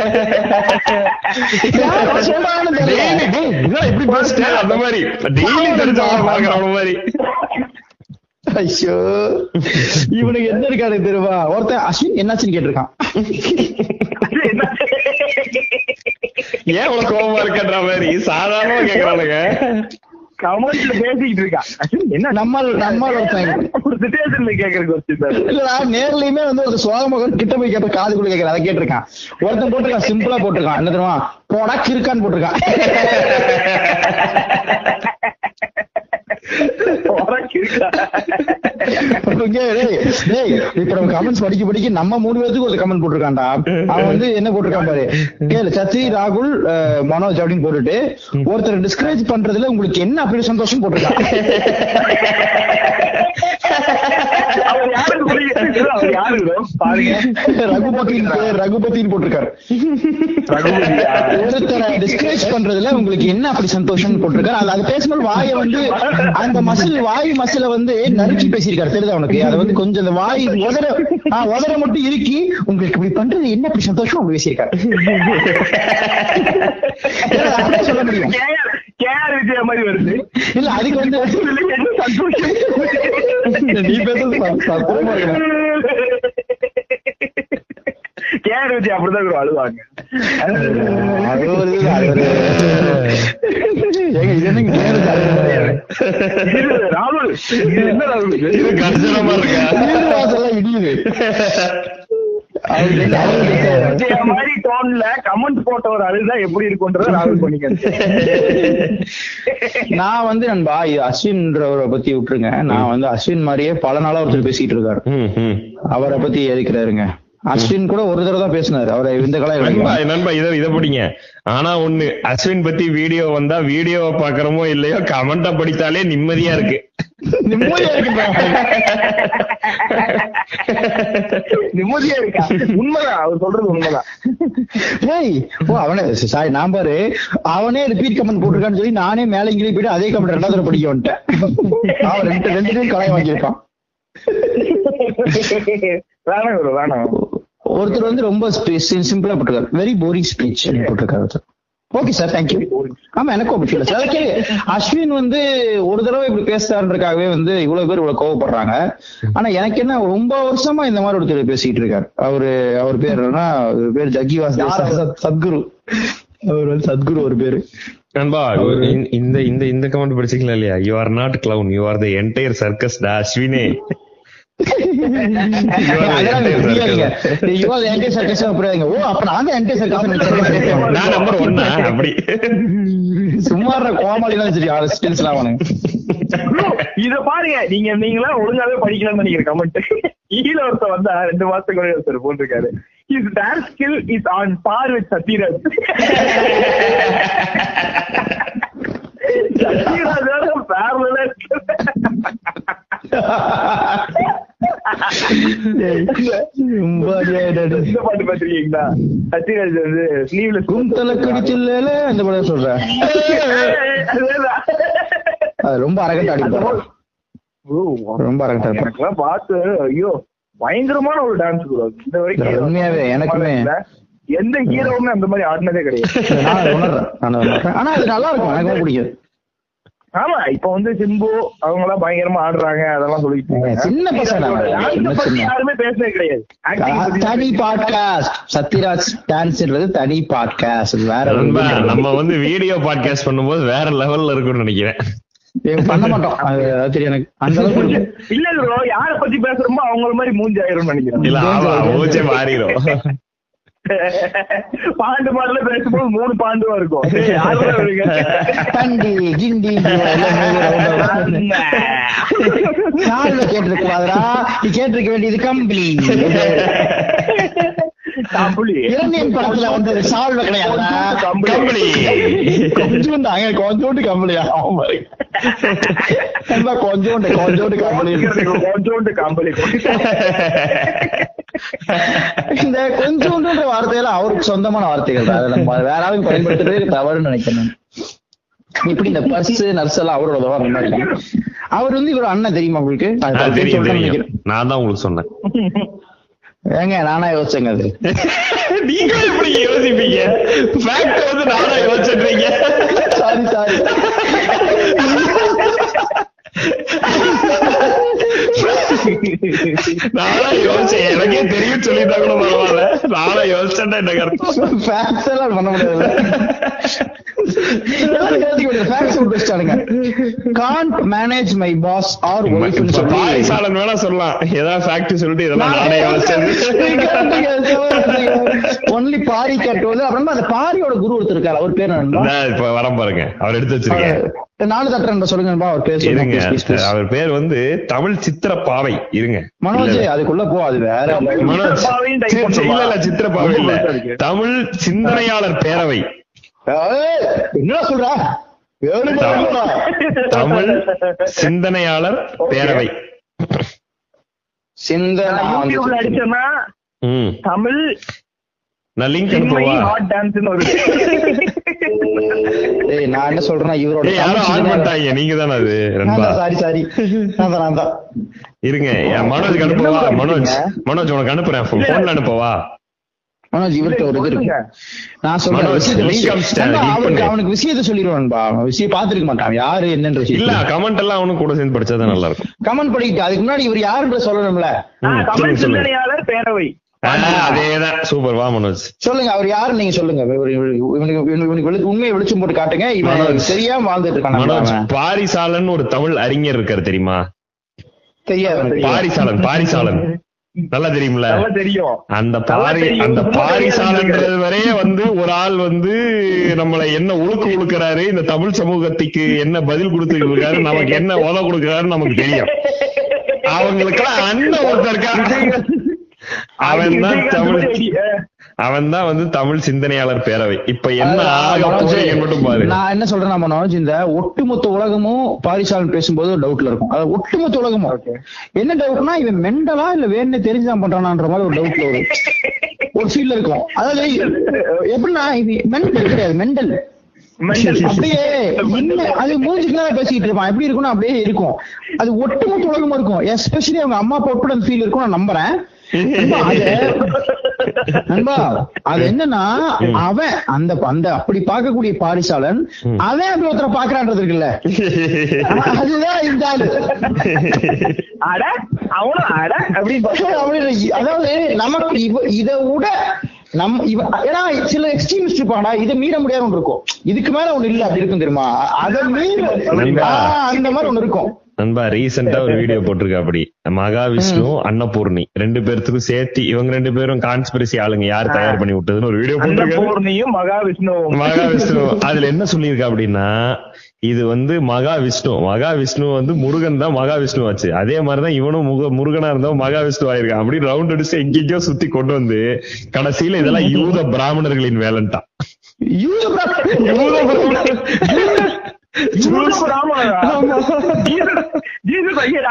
யார் சொல்றான்னு தெரியல. Daily, டேய், என்னடா இப்படி பேசிட்ட? அந்த மாதிரி டெய்லி தெரிஞ்சவங்க பாக்குறவங்க மாதிரி ஐயோ இவனுக்கு எந்த இருக்காரு தெரியுமா ஒருத்தன் அஸ்வின் என்னாச்சுன்னு கேட்டிருக்கான் ஏன் இவ்வளவு கோபமா இருக்கன்ற மாதிரி சாதாரணமா கேக்குறானுங்க கமெண்ட்ல பேசிக்கிட்டு இருக்கான் Actually, என்ன நம்மால் நம்மால் ஒருத்தன் ஒரு சிச்சுவேஷன்ல கேக்குற கொஸ்டின் இல்லடா நேர்லயுமே வந்து ஒரு சோகமகன் கிட்ட போய் கேட்ட காது கூட கேட்கற அதை கேட்டிருக்கான் ஒருத்தன் போட்டிருக்கான் சிம்பிளா போட்டிருக்கான் என்ன தெரியுமா ப்ராடக்ட் இருக்கான்னு போட்டிருக்கான் இங்க டேய், டேய், இப்ப நம்ம கமெண்ட்ஸ் படிக்க படிக்க நம்ம மூணு பேருக்கு ஒரு கமெண்ட் போட்டிருக்கான்டா அவன் வந்து என்ன போட்டிருக்கான் பாரு கேளு சத்ரி ராகுல் அஹ், மனோஜ் அப்படின்னு போட்டுட்டு ஒருத்தர் டிஸ்கரேஜ் பண்றதுல உங்களுக்கு என்ன அப்படி சந்தோஷம் போட்டிருக்கான் அவர் யாருக்கு புரியுது அவர் யாரு bro? பாருங்க ரகுபதியின் பேர் ரகுபதின்னு போட்டிருக்காரு ரகுபதியா? ஒருத்தரை டிஸ்கரேஜ் பண்றதுல உங்களுக்கு என்ன அப்படி சந்தோஷம்னு போட்டிருக்காரு அது அது பேசும்போது வாயை வந்து அந்த மசில் வாய் மசில வந்து நறுக்கி பேசியிருக்காரு தெரியுதா உனக்கு அதை வந்து கொஞ்சம் அந்த வாய் உதர ஆ, உதர மட்டும் இறுக்கி உங்களுக்கு இப்படி பண்றது என்ன அப்படி சந்தோஷம் அப்படி பேசியிருக்காரு ஏன்னா, அப்படியே சொல்ல முடியும் கேஆர் கேஆர் விஜயா மாதிரி வருது இல்ல அதுக்கு வந்து இதுல என்ன சந்தோஷம் நீ பேசுறது ச- சத்தியமா இருக்கணும். கேஆர் விஜய் அப்படிதான் bro அழுவாங்க அது ஒரு இது, அது ஒரு ஏங்க, இது என்னங்க கேளுங்க, அது ஒரு- இது ராகுல் இது என்ன ராகுல் இது? இது கர்ஜனமா இருக்கா வீடு வாசல்லாம் இடியுது அவரு- அவரு- கேஆர் விஜயா மாதிரி டோன்ல கமெண்ட் போட்ட ஒரு அழுதா எப்படி இருக்கும்ன்றத ராகுல் பண்ணிக்க நான் வந்து நண்பா இது அஸ்வின்றவரை பத்தி விட்டுருங்க நான் வந்து அஸ்வின் மாதிரியே பல நாளா ஒருத்தர் பேசிட்டு இருக்காரு ம், ம். அவரை பத்தி எதுக்குறாருங்க அஸ்வின் கூட ஒரு தடவை தான் பேசினாரு அவரை இந்த நண்பா கலாய் நண்பா இத இத படிங்க ஆனா ஒண்ணு அஸ்வின் பத்தி வீடியோ வந்தா வீடியோவை பாக்குறோமோ இல்லையோ கமெண்ட படித்தாலே நிம்மதியா இருக்கு நிம்மதியா இருக்கு நிம்மதியா இருக்கா உண்மைதான் அவர் சொல்றது உண்மைதான் ஏய் ஓ அவனே சாரி நான் பாரு அவனே ரிப்பீட் கமெண்ட் போட்டிருக்கான்னு சொல்லி நானே மேல இங்கே போயிட்டு அதே கமெண்ட் ரெண்டாவது தடவை படிக்க வந்துட்டேன் அவன் ரெண்டு ரெண்டு டைம் கலாய் வாங்கியிருக்கான் வேணாம் bro வேணாம் ஒருத்தர் வந்து ரொம்ப சிம்பிளா போட்டிருக்காரு வெரி போரிங் ஸ்பீச் போட்டிருக்காரு ஒருத்தர் ஓகே சார் தேங்க்யூ ஆமா எனக்கும் அப்படி ஃபீல் சார் அதுக்கு அஸ்வின் வந்து ஒரு தடவை இப்படி பேசுறாருன்றக்காகவே வந்து இவ்வளவு பேர் இவ்வளவு கோவப்படுறாங்க ஆனா எனக்கு என்ன ரொம்ப வருஷமா இந்த மாதிரி ஒருத்தர் பேசிட்டு இருக்காரு அவரு அவர் பேர் என்னன்னா அவர் பேர் ஜக்கி வாசுதேவ் சத்- சத்குரு அவர் வந்து சத்குரு ஒரு பேரு நண்பா இந்த- இந்த இந்த இந்த கமெண்ட் படிச்சீங்களா இல்லையா you are not clown you are the entire circus டா அஸ்வினே அதெல்லாம் எனக்கு புரியாதுங்க. டேய், இவன் anti circus ஆ புரியாதுங்க. ஓ, அப்ப நான் தான் anti circus ன்னு நினைச்சேன். நான் நம்பர் ஒன்னா அப்படி சும்மா இருடா, கோமாளி தான் சரி, அது skills எல்லாம் அவனுக்கு. bro, இத பாருங்க நீங்க நீங்களா ஒழுங்காவே படிக்கலாம்னு நினைக்கிறேன் கமெண்ட் கீழ ஒருத்தர் வந்தா ரெண்டு மாசத்துக்கு முன்னாடி ஒருத்தர் போட்டிருக்காரு is dance skill is on par with Sathyaraj சத்யராஜோட parallel ஆ இருக்கு. ரொம்ப அநியாயம். இந்த பாட்டு பாத்திருக்கீங்களா சத்யராஜ் வந்து ஸ்லீவ்லெஸ் குந்தல கடிச்சில்ல அந்த படம் சொல்றேன் அது ரொம்ப அரகட்டா அடிப்பாரு ரொம்ப அரகட்டா இருப்பாரு எனக்குலாம் பார்த்து ஐயோ பயங்கரமான ஒரு டான்ஸ் ப்ரோ இந்த வரைக்கும் உண்மையாவே, எனக்குமே. எந்த ஹீரோவுமே அந்த மாதிரி ஆடினதே கிடையாது நான் உணர்றேன் நான் உணர்றேன் ஆனா அது நல்லா இருக்கும் எனக்கு ரொம்ப பிடிக்கும் ஆமா இப்ப வந்து சிம்பு அவங்க எல்லாம் பயங்கரமா ஆடுறாங்க அதெல்லாம் சொல்லிட்டு இருக்காங்க. சின்ன பசங்க தான். Dance சின்ன பத்தி சின்ன. யாருமே பேசவே கிடையாது Acting பத்தி தனி பாட்காஸ்ட் சத்யராஜ் டான்ஸ்ன்றது தனி பாட்காஸ்ட் வேற நண்பா, ஒண்ணும் நம்ம வந்து வீடியோ பாட்காஸ்ட் பண்ணும்போது வேற லெவல்ல இருக்கும்னு நினைக்கிறேன் இல்ல. பண்ண மாட்டோம் அது அது தெரியும் எனக்கு அந்த அளவுக்கு இருக்கும். இல்ல ப்ரோ யார பத்தி பேசுறோமோ அவங்கள மாதிரி மூஞ்சி ஆயிரும்னு நினைக்கிறேன் இல்ல ஆமா மூச்சே மாறிடும் பாண்டு பாடல பேசும்போது மூணு பாண்டுவா இருக்கும் ஏய், யாருடா இவனுங்க? தண்டி கிண்டி காதுல கேட்டிருக்க மாதிரா நீ கேட்டிருக்க வேண்டியது கம்பளி கம்பளி. இளநீர் படத்துல வந்தது சால்வ கிடையாதுடா கம்பளி கொஞ்சம் தாங்க கொஞ்சோண்டு கம்பளியா ஆமா ரொம்ப கொஞ்சோண்டு கொஞ்சோண்டு கம்பளி கொஞ்சோண்டு கம்பளி இந்த கொஞ்சோண்டுன்ற வார்த்தையெல்லாம் அவருக்கு சொந்தமான வார்த்தைகள் தான். அதை நம்ம வேற யாரும் பயன்படுத்துறதே தவறுன்னு நினைக்கிறேன் நான். இப்படி இந்த பர்ஸ் நர்ஸ் எல்லாம் அவரோட அந்த மாதிரி அவர் வந்து இவர் அண்ணன் தெரியுமா உங்களுக்கு அது ஆ, தெரியும் சொல்றேன்னு தெரியும் நினைக்கிறேன். நான் தான் உங்களுக்கு சொன்னேன் ஏங்க நானா யோசிச்சேங்க அது நீங்க எப்படி யோசிப்பீங்க ஃபேக்ட் வந்து நானா யோசிச்சிருக்கீங்க சாரி சாரி நானா யோசிச்சேன் எனக்கே தெரியும் சொல்லிட்டா கூட பரவாயில்ல நானா யோசிச்சேன்டா என்ன கருத்து ஃபேக்ஸ் எல்லாம் பண்ண முடியாது ஃபேக்ஸ் பேசிட்டானுங்க can't manage my boss or ஒய்ஃப்னு இப்ப சொல்லி பாரிசாலன் வேணா சொல்லலாம் ஏதாவது ஃபேக்ட் சொல்லிட்டு இதெல்லாம் நானே யோசிச்சேன் ஒன்லி பாரி கட்டுவது அப்புறமா அந்த பாரியோட குரு ஒருத்தர் இருக்காரு அவர் பேர் என்ன இந்தா இப்ப வரம் பாருங்க அவர் எடுத்து வச்சிருக்கேன் நாலு தட்டுறேன் சொல்லுங்க நண்பா, அவர் பேர் சொல்லுங்க இருங்க please, please, please. அவர் பேர் வந்து தமிழ் சித்திர பாவை இருங்க மனோஜ் அதுக்குள்ள போ அது வேற மனோஜ் சித்திரப்பாவையும் type சி- சி- இல்ல இல்ல பண்ணுவா? சித்திர பாவை இல்ல ரொம்ப பெருசா இருக்கு. தமிழ் சிந்தனையாளர் பேரவை ஏய், என்னடா சொல்ற ஏழு மணி நேரம்டா. தமிழ் சிந்தனையாளர் பேரவை சிந்தனை நான் யூடியூப்ல அடிச்சேன்னா ம் தமிழ் நான் லிங்க் சின்மயி அனுப்புவா ஹாட் டான்ஸ்னு ஒரு ஏய், நான் என்ன சொல்றேன்னா இவரோட ஏய், யாரும் ஆன் பண்ணிட்டாங்க நீங்க தானே அது நண்பா சாரி சாரி நான் தான் நான் தான் இருங்க என் மனோஜ் அனுப்பவா மனோஜ் மனோஜ் உனக்கு அனுப்புறேன் போன்ல அனுப்பவா மனோஜ் இவர்கிட்ட ஒரு இது இருக்கு நான் சொல்றேன் மனோஜ், விஷயத்தை link விஷயம் அனுப்பிச்சிட்டேன், நண்பா, click அவனுக்கு பண்ணு. அவனுக்கு விஷயத்தை சொல்லிடுவான்பா அவன் விஷயம் பாத்துருக்க மாட்டான் யாரு என்னன்ற இல்ல விஷயம் கமெண்ட் எல்லாம் அவனும் கூட சேர்ந்து படிச்சாதான் நல்லா இருக்கும் கமெண்ட் பண்ணிட்டு அதுக்கு முன்னாடி இவர் யாருன்ற சொல்லணும்ல ஆ, ம், தமிழ் சொல்லுங்க, சொல்லுங்க. சிந்தனையாளர் பேரவை ஆ, அதேதான் சூப்பர் வா மனோஜ் சொல்லுங்க அவர் யாருன்னு நீங்க சொல்லுங்க இவரு- இவரு- இவனுக்கு இவனுக்கு இவனுக்கு வெளி- உண்மையை வெளிச்சம் போட்டு காட்டுங்க இவன் மனோஜ். தெரியாம வாழ்ந்துட்டு இருக்கான் மனோஜ் அவன். பாரிசாலன் ஒரு தமிழ் அறிஞர் இருக்காரு தெரியுமா தெரியாது அவனுக்கு. பாரிசாலன் பாரிசாலன் நல்லா தெரியும்ல நல்லா தெரியும் அந்த நல்லா பாரி தெரியும். அந்த ரொம்ப பாரிசாலன்றது வரைய வந்து ஒரு ஆள் வந்து நம்மளை என்ன உழுக்கு உழுக்கிறாரு இந்த தமிழ் சமூகத்துக்கு என்ன பதில் கொடுத்துட்டு இருக்காரு நமக்கு என்ன உதவ கொடுக்கிறாரு நமக்கு தெரியும் அவங்களுக்கெல்லாம் அண்ணன் ஒருத்தர் இருக்கா அவன் தான் தமிழ் அவன் தான் வந்து தமிழ் சிந்தனையாளர் பேரவை இப்ப என்ன ஆக மனோஜ், போறீங்க மட்டும் பாரு நான் என்ன சொல்றேன் மனோஜ் இந்த ஒட்டுமொத்த உலகமும் பாரிசாலன் பேசும்போது டவுட்ல இருக்கும் அது ஒட்டுமொத்த உலகமும் என்ன டவுட்னா இவன் மெண்டலா இல்ல வேணும்னே தெரிஞ்சுதான் பண்றானான்ற மாதிரி ஒரு டவுட்ல வரும் ஒரு ஃபீல்ல இருக்கும் அதாவது எப்படின்னா இது மெண்டல் கிடையாது மெண்டல் அப்படியே என்ன அது மூஞ்சுக்கு தான் பேசிட்டு இருப்பான் எப்படி இருக்கும்னா அப்படியே இருக்கும் அது ஒட்டுமொத்த உலகமா இருக்கும் எஸ்பெஷலி அவங்க அம்மா அப்பா கூட அந்த ஃபீல் இருக்கும் நான் நம்புறேன் நண்பா, அது நண்பா அது என்னன்னா அவன் அந்த அந்த அப்படி பார்க்கக்கூடிய பாரிசாலன் அவன் அப்படி ஒருத்தரை பாக்குறான்றது இருக்குல்ல அதுதான் இந்த ஆளு அட அவனும் அட அப்படின்னு பார்த்தா அப்படி அதாவது நமக்கு இவ இத விட நம் இவ ஏன்னா சில எக்ஸ்ட்ரீமிஸ்ட் இருப்பாடா இதை மீற முடியாத ஒன்று இருக்கும் இதுக்கு மேல ஒண்ணு இல்ல அப்படி இருக்கும் தெரியுமா அதை மீற நண்பா. ஆ, அந்த மாதிரி ஒண்ணு இருக்கும் நண்பா ரீசெண்டா ஒரு வீடியோ போட்டிருக்கா அப்படி மகாவிஷ்ணு அன்னபூர்ணி ரெண்டு பேர்த்துக்கும் சேர்த்து இவங்க ரெண்டு பேரும் கான்ஸ்பிரசி ஆளுங்க யார் தயார் பண்ணி விட்டதுன்னு ஒரு வீடியோ போட்டிருக்காரு அன்னபூர்ணியும் மகாவிஷ்ணுவும் மகாவிஷ்ணு அதுல என்ன சொல்லியிருக்கா அப்படின்னா இது வந்து மகாவிஷ்ணு மகாவிஷ்ணு வந்து முருகன் தான் மகாவிஷ்ணு ஆச்சு அதே மாதிரிதான் இவனும் முக முருகனா இருந்தவன் மகாவிஷ்ணு ஆயிருக்கான் அப்படி ரவுண்ட் அடிச்சு எங்கெங்கயோ சுத்தி கொண்டு வந்து கடைசியில இதெல்லாம் யூத பிராமணர்களின் வேலைன்ட்டான் யூத பிராமணன். யூத பிராமணர் யூத பிராமணரா? ஜீசஸ் ஜீசஸ் ஐயரா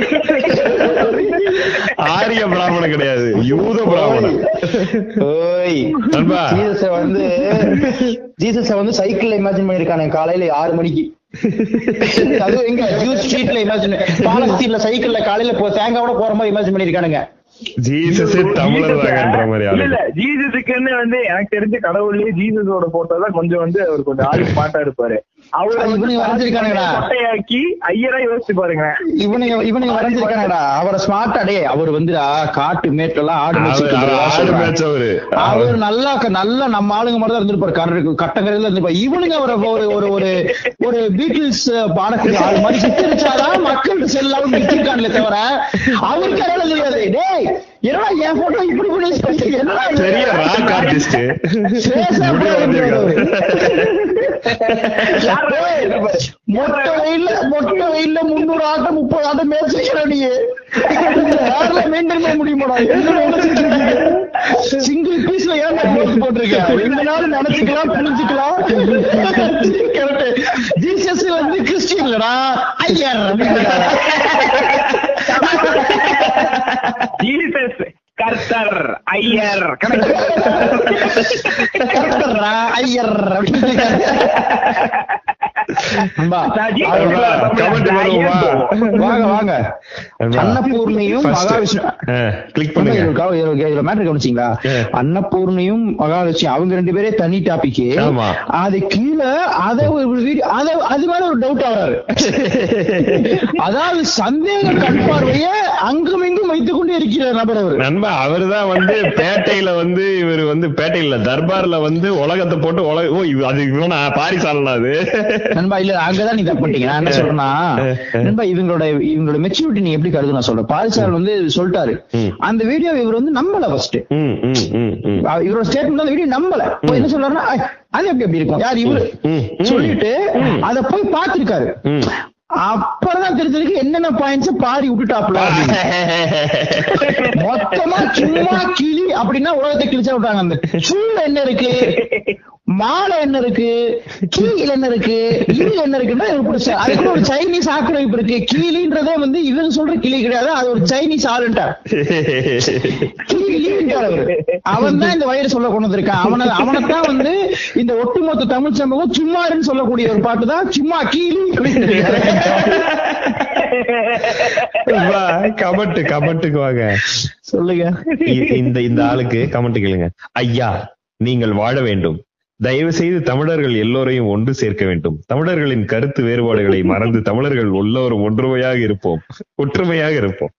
ஆரிய பிராமணன் கிடையாது யூத பிராமணன் ஓய் நண்பா. ஜீசஸ வந்து ஜீசஸ வந்து சைக்கிள்ல இமேஜின் பண்ணிருக்கானே காலையில ஆறு மணிக்கு அது எங்க ஜூஸ் ஸ்ட்ரீட்ல இமேஜின் பாலஸ்தீன்ல சைக்கிள்ல காலையில போ தேங்காவோட போற மாதிரி இமேஜின் பண்ணிருக்கானுங்க ஜீசஸே தமிழர் தாங்கன்ற மாதிரி இல்ல ஆளு இல்ல ஜீசஸுக்குன்னு வந்து எனக்கு தெரிஞ்ச கடவுள்லயே ஜீசஸோட போட்டோ தான் கொஞ்சம் வந்து அவர் கொஞ்சம் ஆளு பாட்டா இருப்பாரு அவரை அது வந்து இவனுங்க வரைஞ்சிருக்கானுங்கடா. மொட்டையாக்கி ஐயரா யோசிச்சு பாருங்க இவனுங்க இவனுங்க வரைஞ்சிருக்கானடா அவரை ஸ்மார்ட் அடே அவர் வந்துடா காட்டு மேட்ல எல்லாம் ஆடு அவர் மேய்ச்சிட்டு அவர் இருக்காரு. ஆடு மேய்ச்சவரு அவர் நல்லா நல்லா நம்ம ஆளுங்க மாதிரி தான் இருந்திருப்பாரு கர கட்டங்கரையில இருந்திருப்பாரு இவனுங்க ஒரு ஒரு ஒரு ஒரு ஒரு பீட்டில்ஸ் பாடக்கூடிய ஆள் மாதிரி சித்தரிச்சாதான் மக்கள் செல்லாவும் வச்சிருக்காங்களே தவிர அவருக்கு அதெல்லாம் தெரியாது டேய் என்னடா என் போட்டோ இப்படி பண்ணி என்னடா இது? பெரிய ராக் ஆர்டிஸ்ட் சேசா டேய், மொட்டை வெயில்ல மொட்டை வெயில்ல முன்னூறு ஆட்டம் முப்பது ஆட்டம் மேய்ச்சிருக்கிற நீ மெயின்டைன் பண்ண முடியுமாடா சிங்கிள் பீஸ்ல ஏன் போட்டு போட்டிருக்க ரெண்டு நாள் நினைச்சுக்கலாம் புரிஞ்சுக்கலாம் கரெக்ட் ஜீசஸ் வந்து கிறிஸ்டியன் இல்லடா ஐயர் ஜீசஸ் கர்த்தர் ஐயர் கரெக்ட் கரெக்டா ஐயர் அப்படின்னு அன்பா, comment வருவோமா? வாங்க வாங்க அன்னபூர்ணியும் மகாவிஷ்ணு கிளிக் பண்ணுங்க மேட்டர் கவனிச்சீங்களா ஆ. அன்னபூர்ணியும் மகாலட்சுமி அவங்க ரெண்டு பேரே தனி டாபிக் ஆமா. அது கீழே அத ஒரு வீடியோ அத அது மேல ஒரு டவுட் ஆகிறாரு அதாவது சந்தேக கண் பார்வையை அங்கும் இங்கும் வைத்துக் கொண்டே இருக்கிற நபர் அவர் நண்பா அவர்தான் வந்து பேட்டையில வந்து இவர் வந்து பேட்டையில தர்பார்ல வந்து உலகத்தை போட்டு உலக ஓ இது- அது இவனா பாரிசாலனா அது நண்பா இல்ல அங்கதான் நீ தப்பு பண்ணிட்டீங்க நான் என்ன சொல்றேன்னா நண்பா இவங்களோட இவங்களோட மெச்சூரிட்டி நீ எப்படி கருது நான் சொல்றேன் பாரிசால் வந்து சொல்லிட்டாரு ம். அந்த வீடியோ இவர் வந்து நம்பல ஃபர்ஸ்ட் ம், ம், ம், ம். இவரோட ஸ்டேட்மெண்ட் அந்த வீடியோ நம்பல அப்ப என்ன சொல்றாருன்னா "ஐ, அது எப்படி எப்படி இருக்கும் யார் இவரு ம், ம். சொல்லிட்டு அத போய் பாத்துருக்காரு ம். அப்புறம் தான் தெரிஞ்சதுக்கு என்னென்ன பாயிண்ட்ஸ் பாடி விட்டுட்டாப்ல அப்படின்னு. மொத்தமா சும்மா கிளி அப்படின்னா உலகத்தை கிழிச்சா விட்டாங்க அந்த சூழ என்ன இருக்கு மாலை என்ன இருக்கு கீழ என்ன இருக்கு இது என்ன இருக்குன்னா எனக்கு பிடிச்ச அதுக்கு ஒரு சைனீஸ் ஆக்கிரமிப்பு இருக்கு கீழின்றதே வந்து இவங்க சொல்ற கிளி கிடையாது அது ஒரு சைனீஸ் ஆளுன்ட்டார் கிளின்ட்டார் அவரு அவன் தான் இந்த வயிறு சொல்ல கொண்டு வந்திருக்கான் அவனை அவனைத்தான் வந்து இந்த ஒட்டுமொத்த தமிழ் சமூகம் சும்மாருன்னு சொல்லக்கூடிய ஒரு பாட்டு தான் சும்மா கீழி கமெண்ட் கமெண்ட்டுக்கு வாங்க சொல்லுங்க இ- இந்த இந்த ஆளுக்கு கமெண்ட் கேளுங்க ஐயா நீங்கள் வாழ வேண்டும் தயவு செய்து தமிழர்கள் எல்லோரையும் ஒன்று சேர்க்க வேண்டும் தமிழர்களின் கருத்து வேறுபாடுகளை மறந்து தமிழர்கள் எல்லோரும் ஒன்றுமையாக இருப்போம் ஒற்றுமையாக இருப்போம்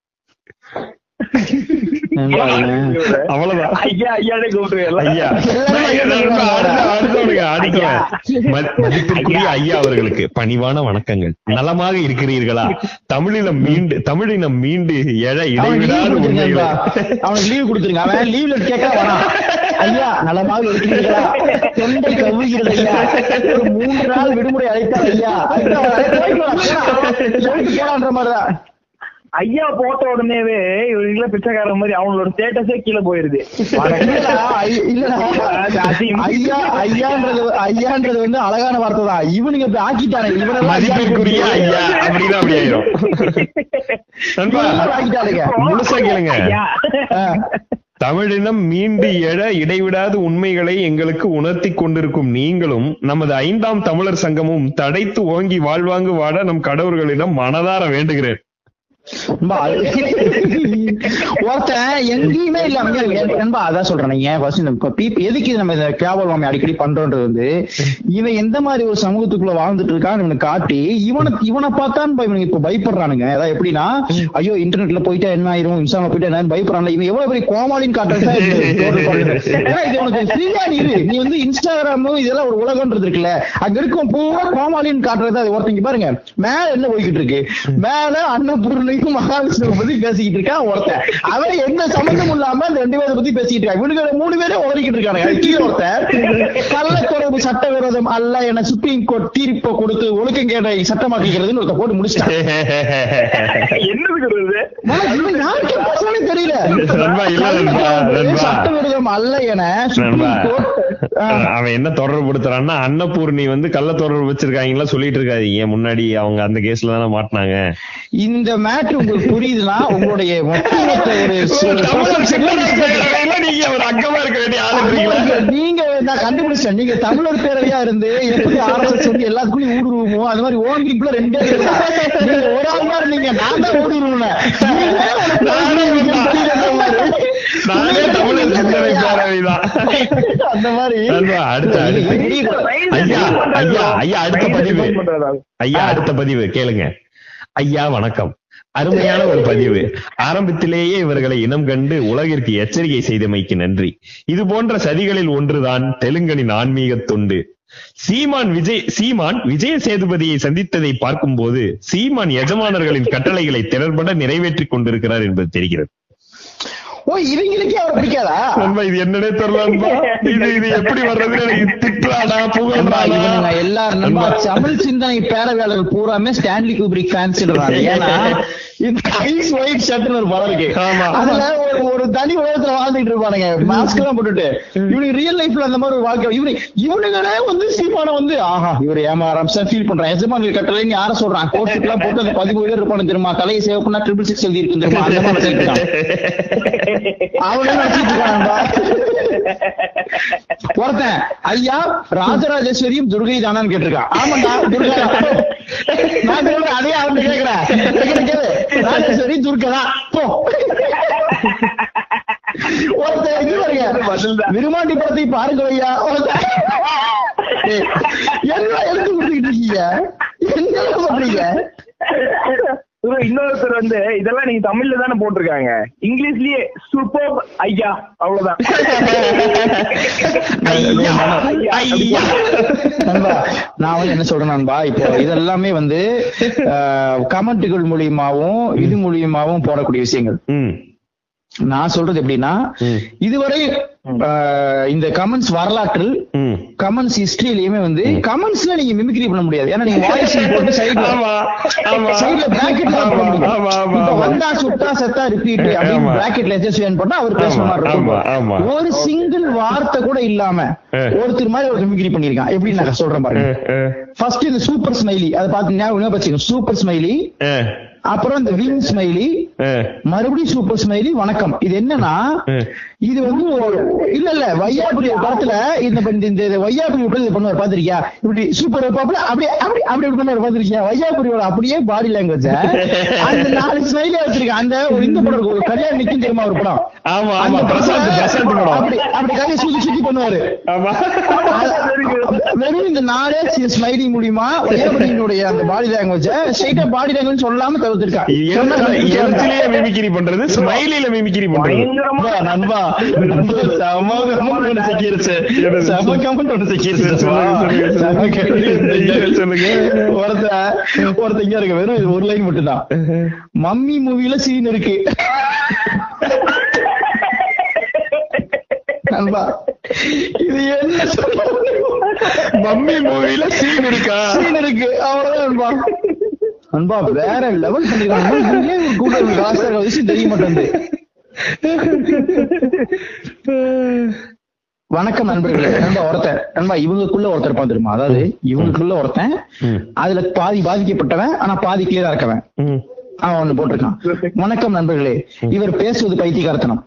அவ்வளவுதான் ஐயா ஐயானே கூப்பிடுவேன் ஐயா அடுத்த- அடுத்தவனுங்க, அடுத்தவன். ம- மதிப்பிற்குரிய ஐயா அவர்களுக்கு பணிவான வணக்கங்கள் நலமாக இருக்கிறீர்களா தமிழினம் மீண்டு தமிழினம் மீண்டு எழ அவனுக்கு இடைவிடாத லீவ் உண்மைகளை கொடுத்துருங்க அவனுக்கு லீவ் கொடுத்துருங்க அவன் லீவ்ல கேட்க வரான் ஐயா நலமாக இருக்கிறீர்களா தொண்டை கவுகிறது ஐயா ஒரு மூன்று நாள் விடுமுறை அழைத்தார் ஐயா ஐயா, போயிட்டு வா, போடா. சொல்லிட்டு போடான்ற மாதிரிதான் ஐயா போட்ட உடனேவே இவங்க பிச்சைக்காரன் மாதிரி அவங்களோட ஸ்டேட்டஸே கீழே போயிருது இல்லடா, ஐ- இல்லடா. அது அசிங்கம். ஐயா ஐயான்றது ஐயான்றது வந்து அழகான வார்த்தை தான் இவனுங்க இப்படி ஆக்கிட்டானுங்க இவனெல்லாம் மதிப்பிற்குரிய ஐயா அப்படின்னு அப்படி ஆயிரும் நண்பா இவனெல்லாம் ஆக்கிட்டானுங்க முழுசா கேளுங்க ஐயா. ஆ. தமிழினம் மீண்டு எழ இடைவிடாத உண்மைகளை எங்களுக்கு உணர்த்தி கொண்டிருக்கும் நீங்களும் நமது ஐந்தாம் தமிழர் சங்கமும் தடைத்து ஓங்கி வாழ்வாங்கு வாழ நம் கடவுள்களிடம் மனதார வேண்டுகிறேன் நண்பா, அது- ஒருத்தன் எங்கேயுமே இல்ல அங்க என்- நண்பா அதான் சொல்றேன் ஏன் ஃபர்ஸ்ட் இந்த பீப் எதுக்கு நம்ம இந்த கேவல் மாமி அடிக்கடி பண்றோன்றது வந்து இவன் எந்த மாதிரி ஒரு சமூகத்துக்குள்ள வாழ்ந்துட்டு இருக்கான்னு இவனை காட்டி இவனை இவனை பார்த்தான் இப்ப இவனுக்கு இப்ப பயப்படுறானுங்க அதாவது எப்படின்னா ஐயோ இன்டர்நெட்ல போயிட்டா என்ன ஆயிரும் இன்ஸ்டால போயிட்டா என்ன பயப்படுறான் இவன் எவ்வளவு பெரிய கோமாளின்னு காட்டுறது தான் இது total பண்றது. ஏன்னா இது உனக்கு ஃப்ரீயா இரு நீ வந்து இன்ஸ்டாகிராமும் இதெல்லாம் ஒரு உலகம்ன்றது இருக்குல்ல அங்க இருக்கும் பூரா கோமாளின்னு காட்டுறது அது ஒருத்தங்க பாருங்க மேல என்ன போய்கிட்டு இருக்கு மேல அன்னபூர்ணையும் மகாவிஷ்ணுவை பத்தி பேசிக்கிட்டு இருக்கான் ஒருத்தன் அவன் எந்த சம்பந்தமும் இல்லாம அந்த ரெண்டு பேரை பத்தி பேசிக்கிட்டு இருக்கான் இவனுக்கு மூணு பேரே உதறிக்கிட்டு இருக்காங்க அது கீழே ஒருத்தன் கள்ள தொடர்பு சட்டவிரோதம் அல்ல என சுப்ரீம் கோர்ட் தீர்ப்பை கொடுத்து ஒழுக்கங்கேடை சட்டமாக்குகிறதுன்னு ஒருத்த போட்டு முடிச்சிட்டான் என்னதுக்கு வருது ஆனா இவன் யாருக்கு பேசுறானே தெரியல நண்பா, இல்ல நண்பா, நண்பா. சட்டவிரோதம் அல்ல என சுப்ரீம் நண்பா. கோர்ட் அவன் என்ன தொடர்பு படுத்துறான்னா அன்னபூர்ணி வந்து கள்ள தொடர்பு வச்சிருக்காங்களா சொல்லிட்டு இருக்காதீங்க முன்னாடி அவங்க அந்த கேஸ்ல தானே மாட்டினாங்க இந்த மேட்ரு உங்களுக்கு புரியுதுன்னா உங்களுடைய ஒட்டுமொத்த ஒரு நீங்க ஒரு அக்கமா இருக்க வேண்டிய ஆளுன்றீங்களா நீங்க நான் கண்டுபிடிச்சேன் நீங்க தமிழர் பேரவையா இருந்து எப்படி ஆர்எஸ்எஸ் வந்து எல்லாத்துக்குள்ளயும் ஊடுருவோமோ அது மாதிரி ஓன் குரூப்ல ரெண்டே பேர் தான். நீங்க ஒரு ஆள் தான் இருந்தீங்க நான் தான் ஊடுருவேன் நானே தமிழர் சிந்தனை பேரவைதான் அந்த மாதிரி நண்பா, அடுத்த அடுத்த ஐயா ஐயா ஐயா அடுத்த பதிவு ஐயா அடுத்த பதிவு கேளுங்க ஐயா வணக்கம் அருமையான ஒரு பதிவு ஆரம்பத்திலேயே இவர்களை இனம் கண்டு உலகிற்கு எச்சரிக்கை செய்தமைக்கு நன்றி இது போன்ற சதிகளில் ஒன்றுதான் தெலுங்கனின் ஆன்மீக தொண்டு சீமான் விஜய் சீமான் விஜய சேதுபதியை சந்தித்ததை பார்க்கும்போது சீமான் எஜமானர்களின் கட்டளைகளை திறன்பட நிறைவேற்றிக் கொண்டிருக்கிறார் என்பது தெரிகிறது ஓ இவங்களுக்கே அவரை பிடிக்காதா நண்பா இது என்னன்னே தெரியல நண்பா. இது இது எப்படி வர்றதுன்னு எனக்கு திட்டுறாடா நண்பா, புகழ்றாடா இவனுங்க எல்லாரும் நண்பா, நண்பா. தமிழ் சிந்தனை பேரவையாளர்கள் பூராமே ஸ்டான்லி குப்ரிக் ஃபேன்ஸ் ஏன்னா இந்த ஐஸ் ஒயிட் ஷர்ட்னு ஒரு படம் இருக்கு ஆமா. அதுல ஒரு ஒரு தனி உலகத்துல வாழ்ந்துட்டு இருப்பானுங்க மாஸ்க் எல்லாம் போட்டுட்டு இவனுக்கு ரியல் லைஃப்ல அந்த மாதிரி ஒரு வாழ்க்கை இவனு இவனுங்களே வந்து சீமான வந்து ஆஹா இவர் ஏமா ஆரம்பிச்சா ஃபீல் பண்றான் எஜமான் கட்டளை யார சொல்றான் கோர்ட்டுக்கு எல்லாம் போட்டு அந்த பதிமூணு பேர் இருப்பானு தெரியுமா தலையை சேவ் பண்ணா ட்ரிபிள் சிக்ஸ் எழுதி இருக்கு தெரியுமா அந்த மாதிரி வச்சிருக்கான் அவனே நினைச்சிட்டு இருக்கான்பா ஒருத்தன் ஐயா ராஜராஜேஸ்வரியும் துர்கை தானான்னு கேட்டிருக்கான் ஆமாண்டா துர்கா நான் சொல்றேன் அதே அவன் கேக்குறேன் கேக்குறேன் கேளு. ராஜேஸ்வரி துர்கா தான் போ ஒருத்தன் இது பாருங்க விருமாண்டி படத்தை பாருங்க ஐயா ஒருத்தன் ஏய், என்ன எழுத்து கொடுத்துக்கிட்டு இருக்கீங்க என்ன பண்றீங்க bro, இன்னொருத்தர் வந்து இதெல்லாம் நீங்க தமிழ்ல தானே போட்டிருக்காங்க இங்கிலீஷ்லயே சூப்பர் ஐயா அவ்வளவுதான் ஐயா, ஐயா. நண்பா நான் வந்து என்ன சொல்றேன் நண்பா இப்போ இதெல்லாமே வந்து கமெண்ட்டுகள் மூலியமாவும் இது மூலியமாவும் போடக்கூடிய விஷயங்கள் ம், நான் சொல்றது எப்படின்னா ம். இதுவரை ஆஹ், இந்த கமெண்ட்ஸ் வரலாற்றில் ம். கமெண்ட்ஸ் ஹிஸ்டரியிலயுமே வந்து கமெண்ட்ஸ்ல நீங்க மிமிக்ரி பண்ண முடியாது ஏன்னா நீங்க வாய்ஸ் போட்டு சைடுல ஆமா, ஆமா. சைடுல பிராக்கெட்ல போட ஆமா, முடியும் ஆமா, ஆமா, இப்ப ஆமா. வந்தா சுட்டா செத்தா ரிப்பீட் அப்படின்னு ஆமா. பிராக்கெட்ல எஸ்எஸ்விஎன் போட்டா அவர் பேசுற ஆமா, மாதிரி ஆமா, ஆமா. இருக்கும் ஒரு சிங்கிள் வார்த்தை கூட இல்லாம ஆ. ஒருத்தர் மாதிரி ஒரு மிமிக்ரி பண்ணிருக்கான் எப்படி நான் சொல்றேன் பாருங்க அஹ், அஹ், ஃபர்ஸ்ட் இந்த சூப்பர் ஸ்மைலி அதை பார்த்து ஞாபகம் வச்சுக்கோங்க சூப்பர் ஸ்மைலி அஹ், அப்புறம் இந்த விங் ஸ்மைலி அஹ். மறுபடியும் சூப்பர் ஸ்மைலி வணக்கம் இது என்னன்னா ம். இது வந்து ஒரு இல்ல இல்ல வையாபுரி படத்துல இந்த இந்த- இந்த இந்த வையாபுரி விட்டு இது பண்ணுவார் பாத்திருக்கியா இப்படி சூப்பர் பாப்புல அப்படியே அப்படி அப்படி இப்படி பண்ணுவார் பாத்திருக்கியா வையாபுரியோட அப்படியே பாடி லாங்குவேஜ் அந்த நாலு ஸ்மைலியா வச்சிருக்கேன் அந்த ஒரு இந்த படம் இருக்கு, ஒரு கல்யாணம் நிக்கும் தெரியுமா ஒரு படம் ஆமா அந்த ஆமா பிரசாந்த் படத்துல பிரசாந்த் படம் அப்படி அப்படி கையை சுத்தி சுத்தி பண்ணுவாரு ஆமா வெறும் இந்த நாளே ஸ்மைலி மூலியமா வையாபுரியினுடைய அந்த பாடி லாங்குவேஜ் ஸ்ட்ரைட்டா பாடி லாங்குவேஜ் சொல்லாம தவிர்த்திருக்கா எழுத்துலயே மிமிக்கிரி பண்றது ஸ்மைலில மிமிக்கிரி பண்றது பயங்கரமா நண்பா நண்பா, செம comment ஒண்ணு சிக்கிருச்சு. செம comment ஒண்ணு சிக்கிருச்சு. சொல்லுங்க, சொல்லுங்க, செம comment. சொல்லுங்க. ஒருத்தன் ஒருத்தன் இங்க இருக்கு வெறும் ஒரு லைன் மட்டும்தான் மம்மி மூவில சீன் இருக்கு நண்பா இது என்ன மம்மி மூவில சீன் இருக்கா சீன் இருக்கு அவ்வளவுதான் நண்பா நண்பா வேற லெவல் பண்ணிருக்காங்க கூட காசு விஷயம் தெரிய மாட்டேங்குது வணக்கம் நண்பர்களே நண்பா ஒருத்தன் நண்பா இவங்களுக்குள்ள ஒருத்தர் இருப்பான் தெரியுமா அதாவது இவங்களுக்குள்ள ஒருத்தன் ம். அதுல பாதி பாதிக்கப்பட்டவன் ஆனா பாதி கிளியரா இருக்கவன் ம். அவன் ஒண்ணு போட்டிருக்கான் வணக்கம் நண்பர்களே இவர் பேசுவது பைத்தியகாரத்தனம்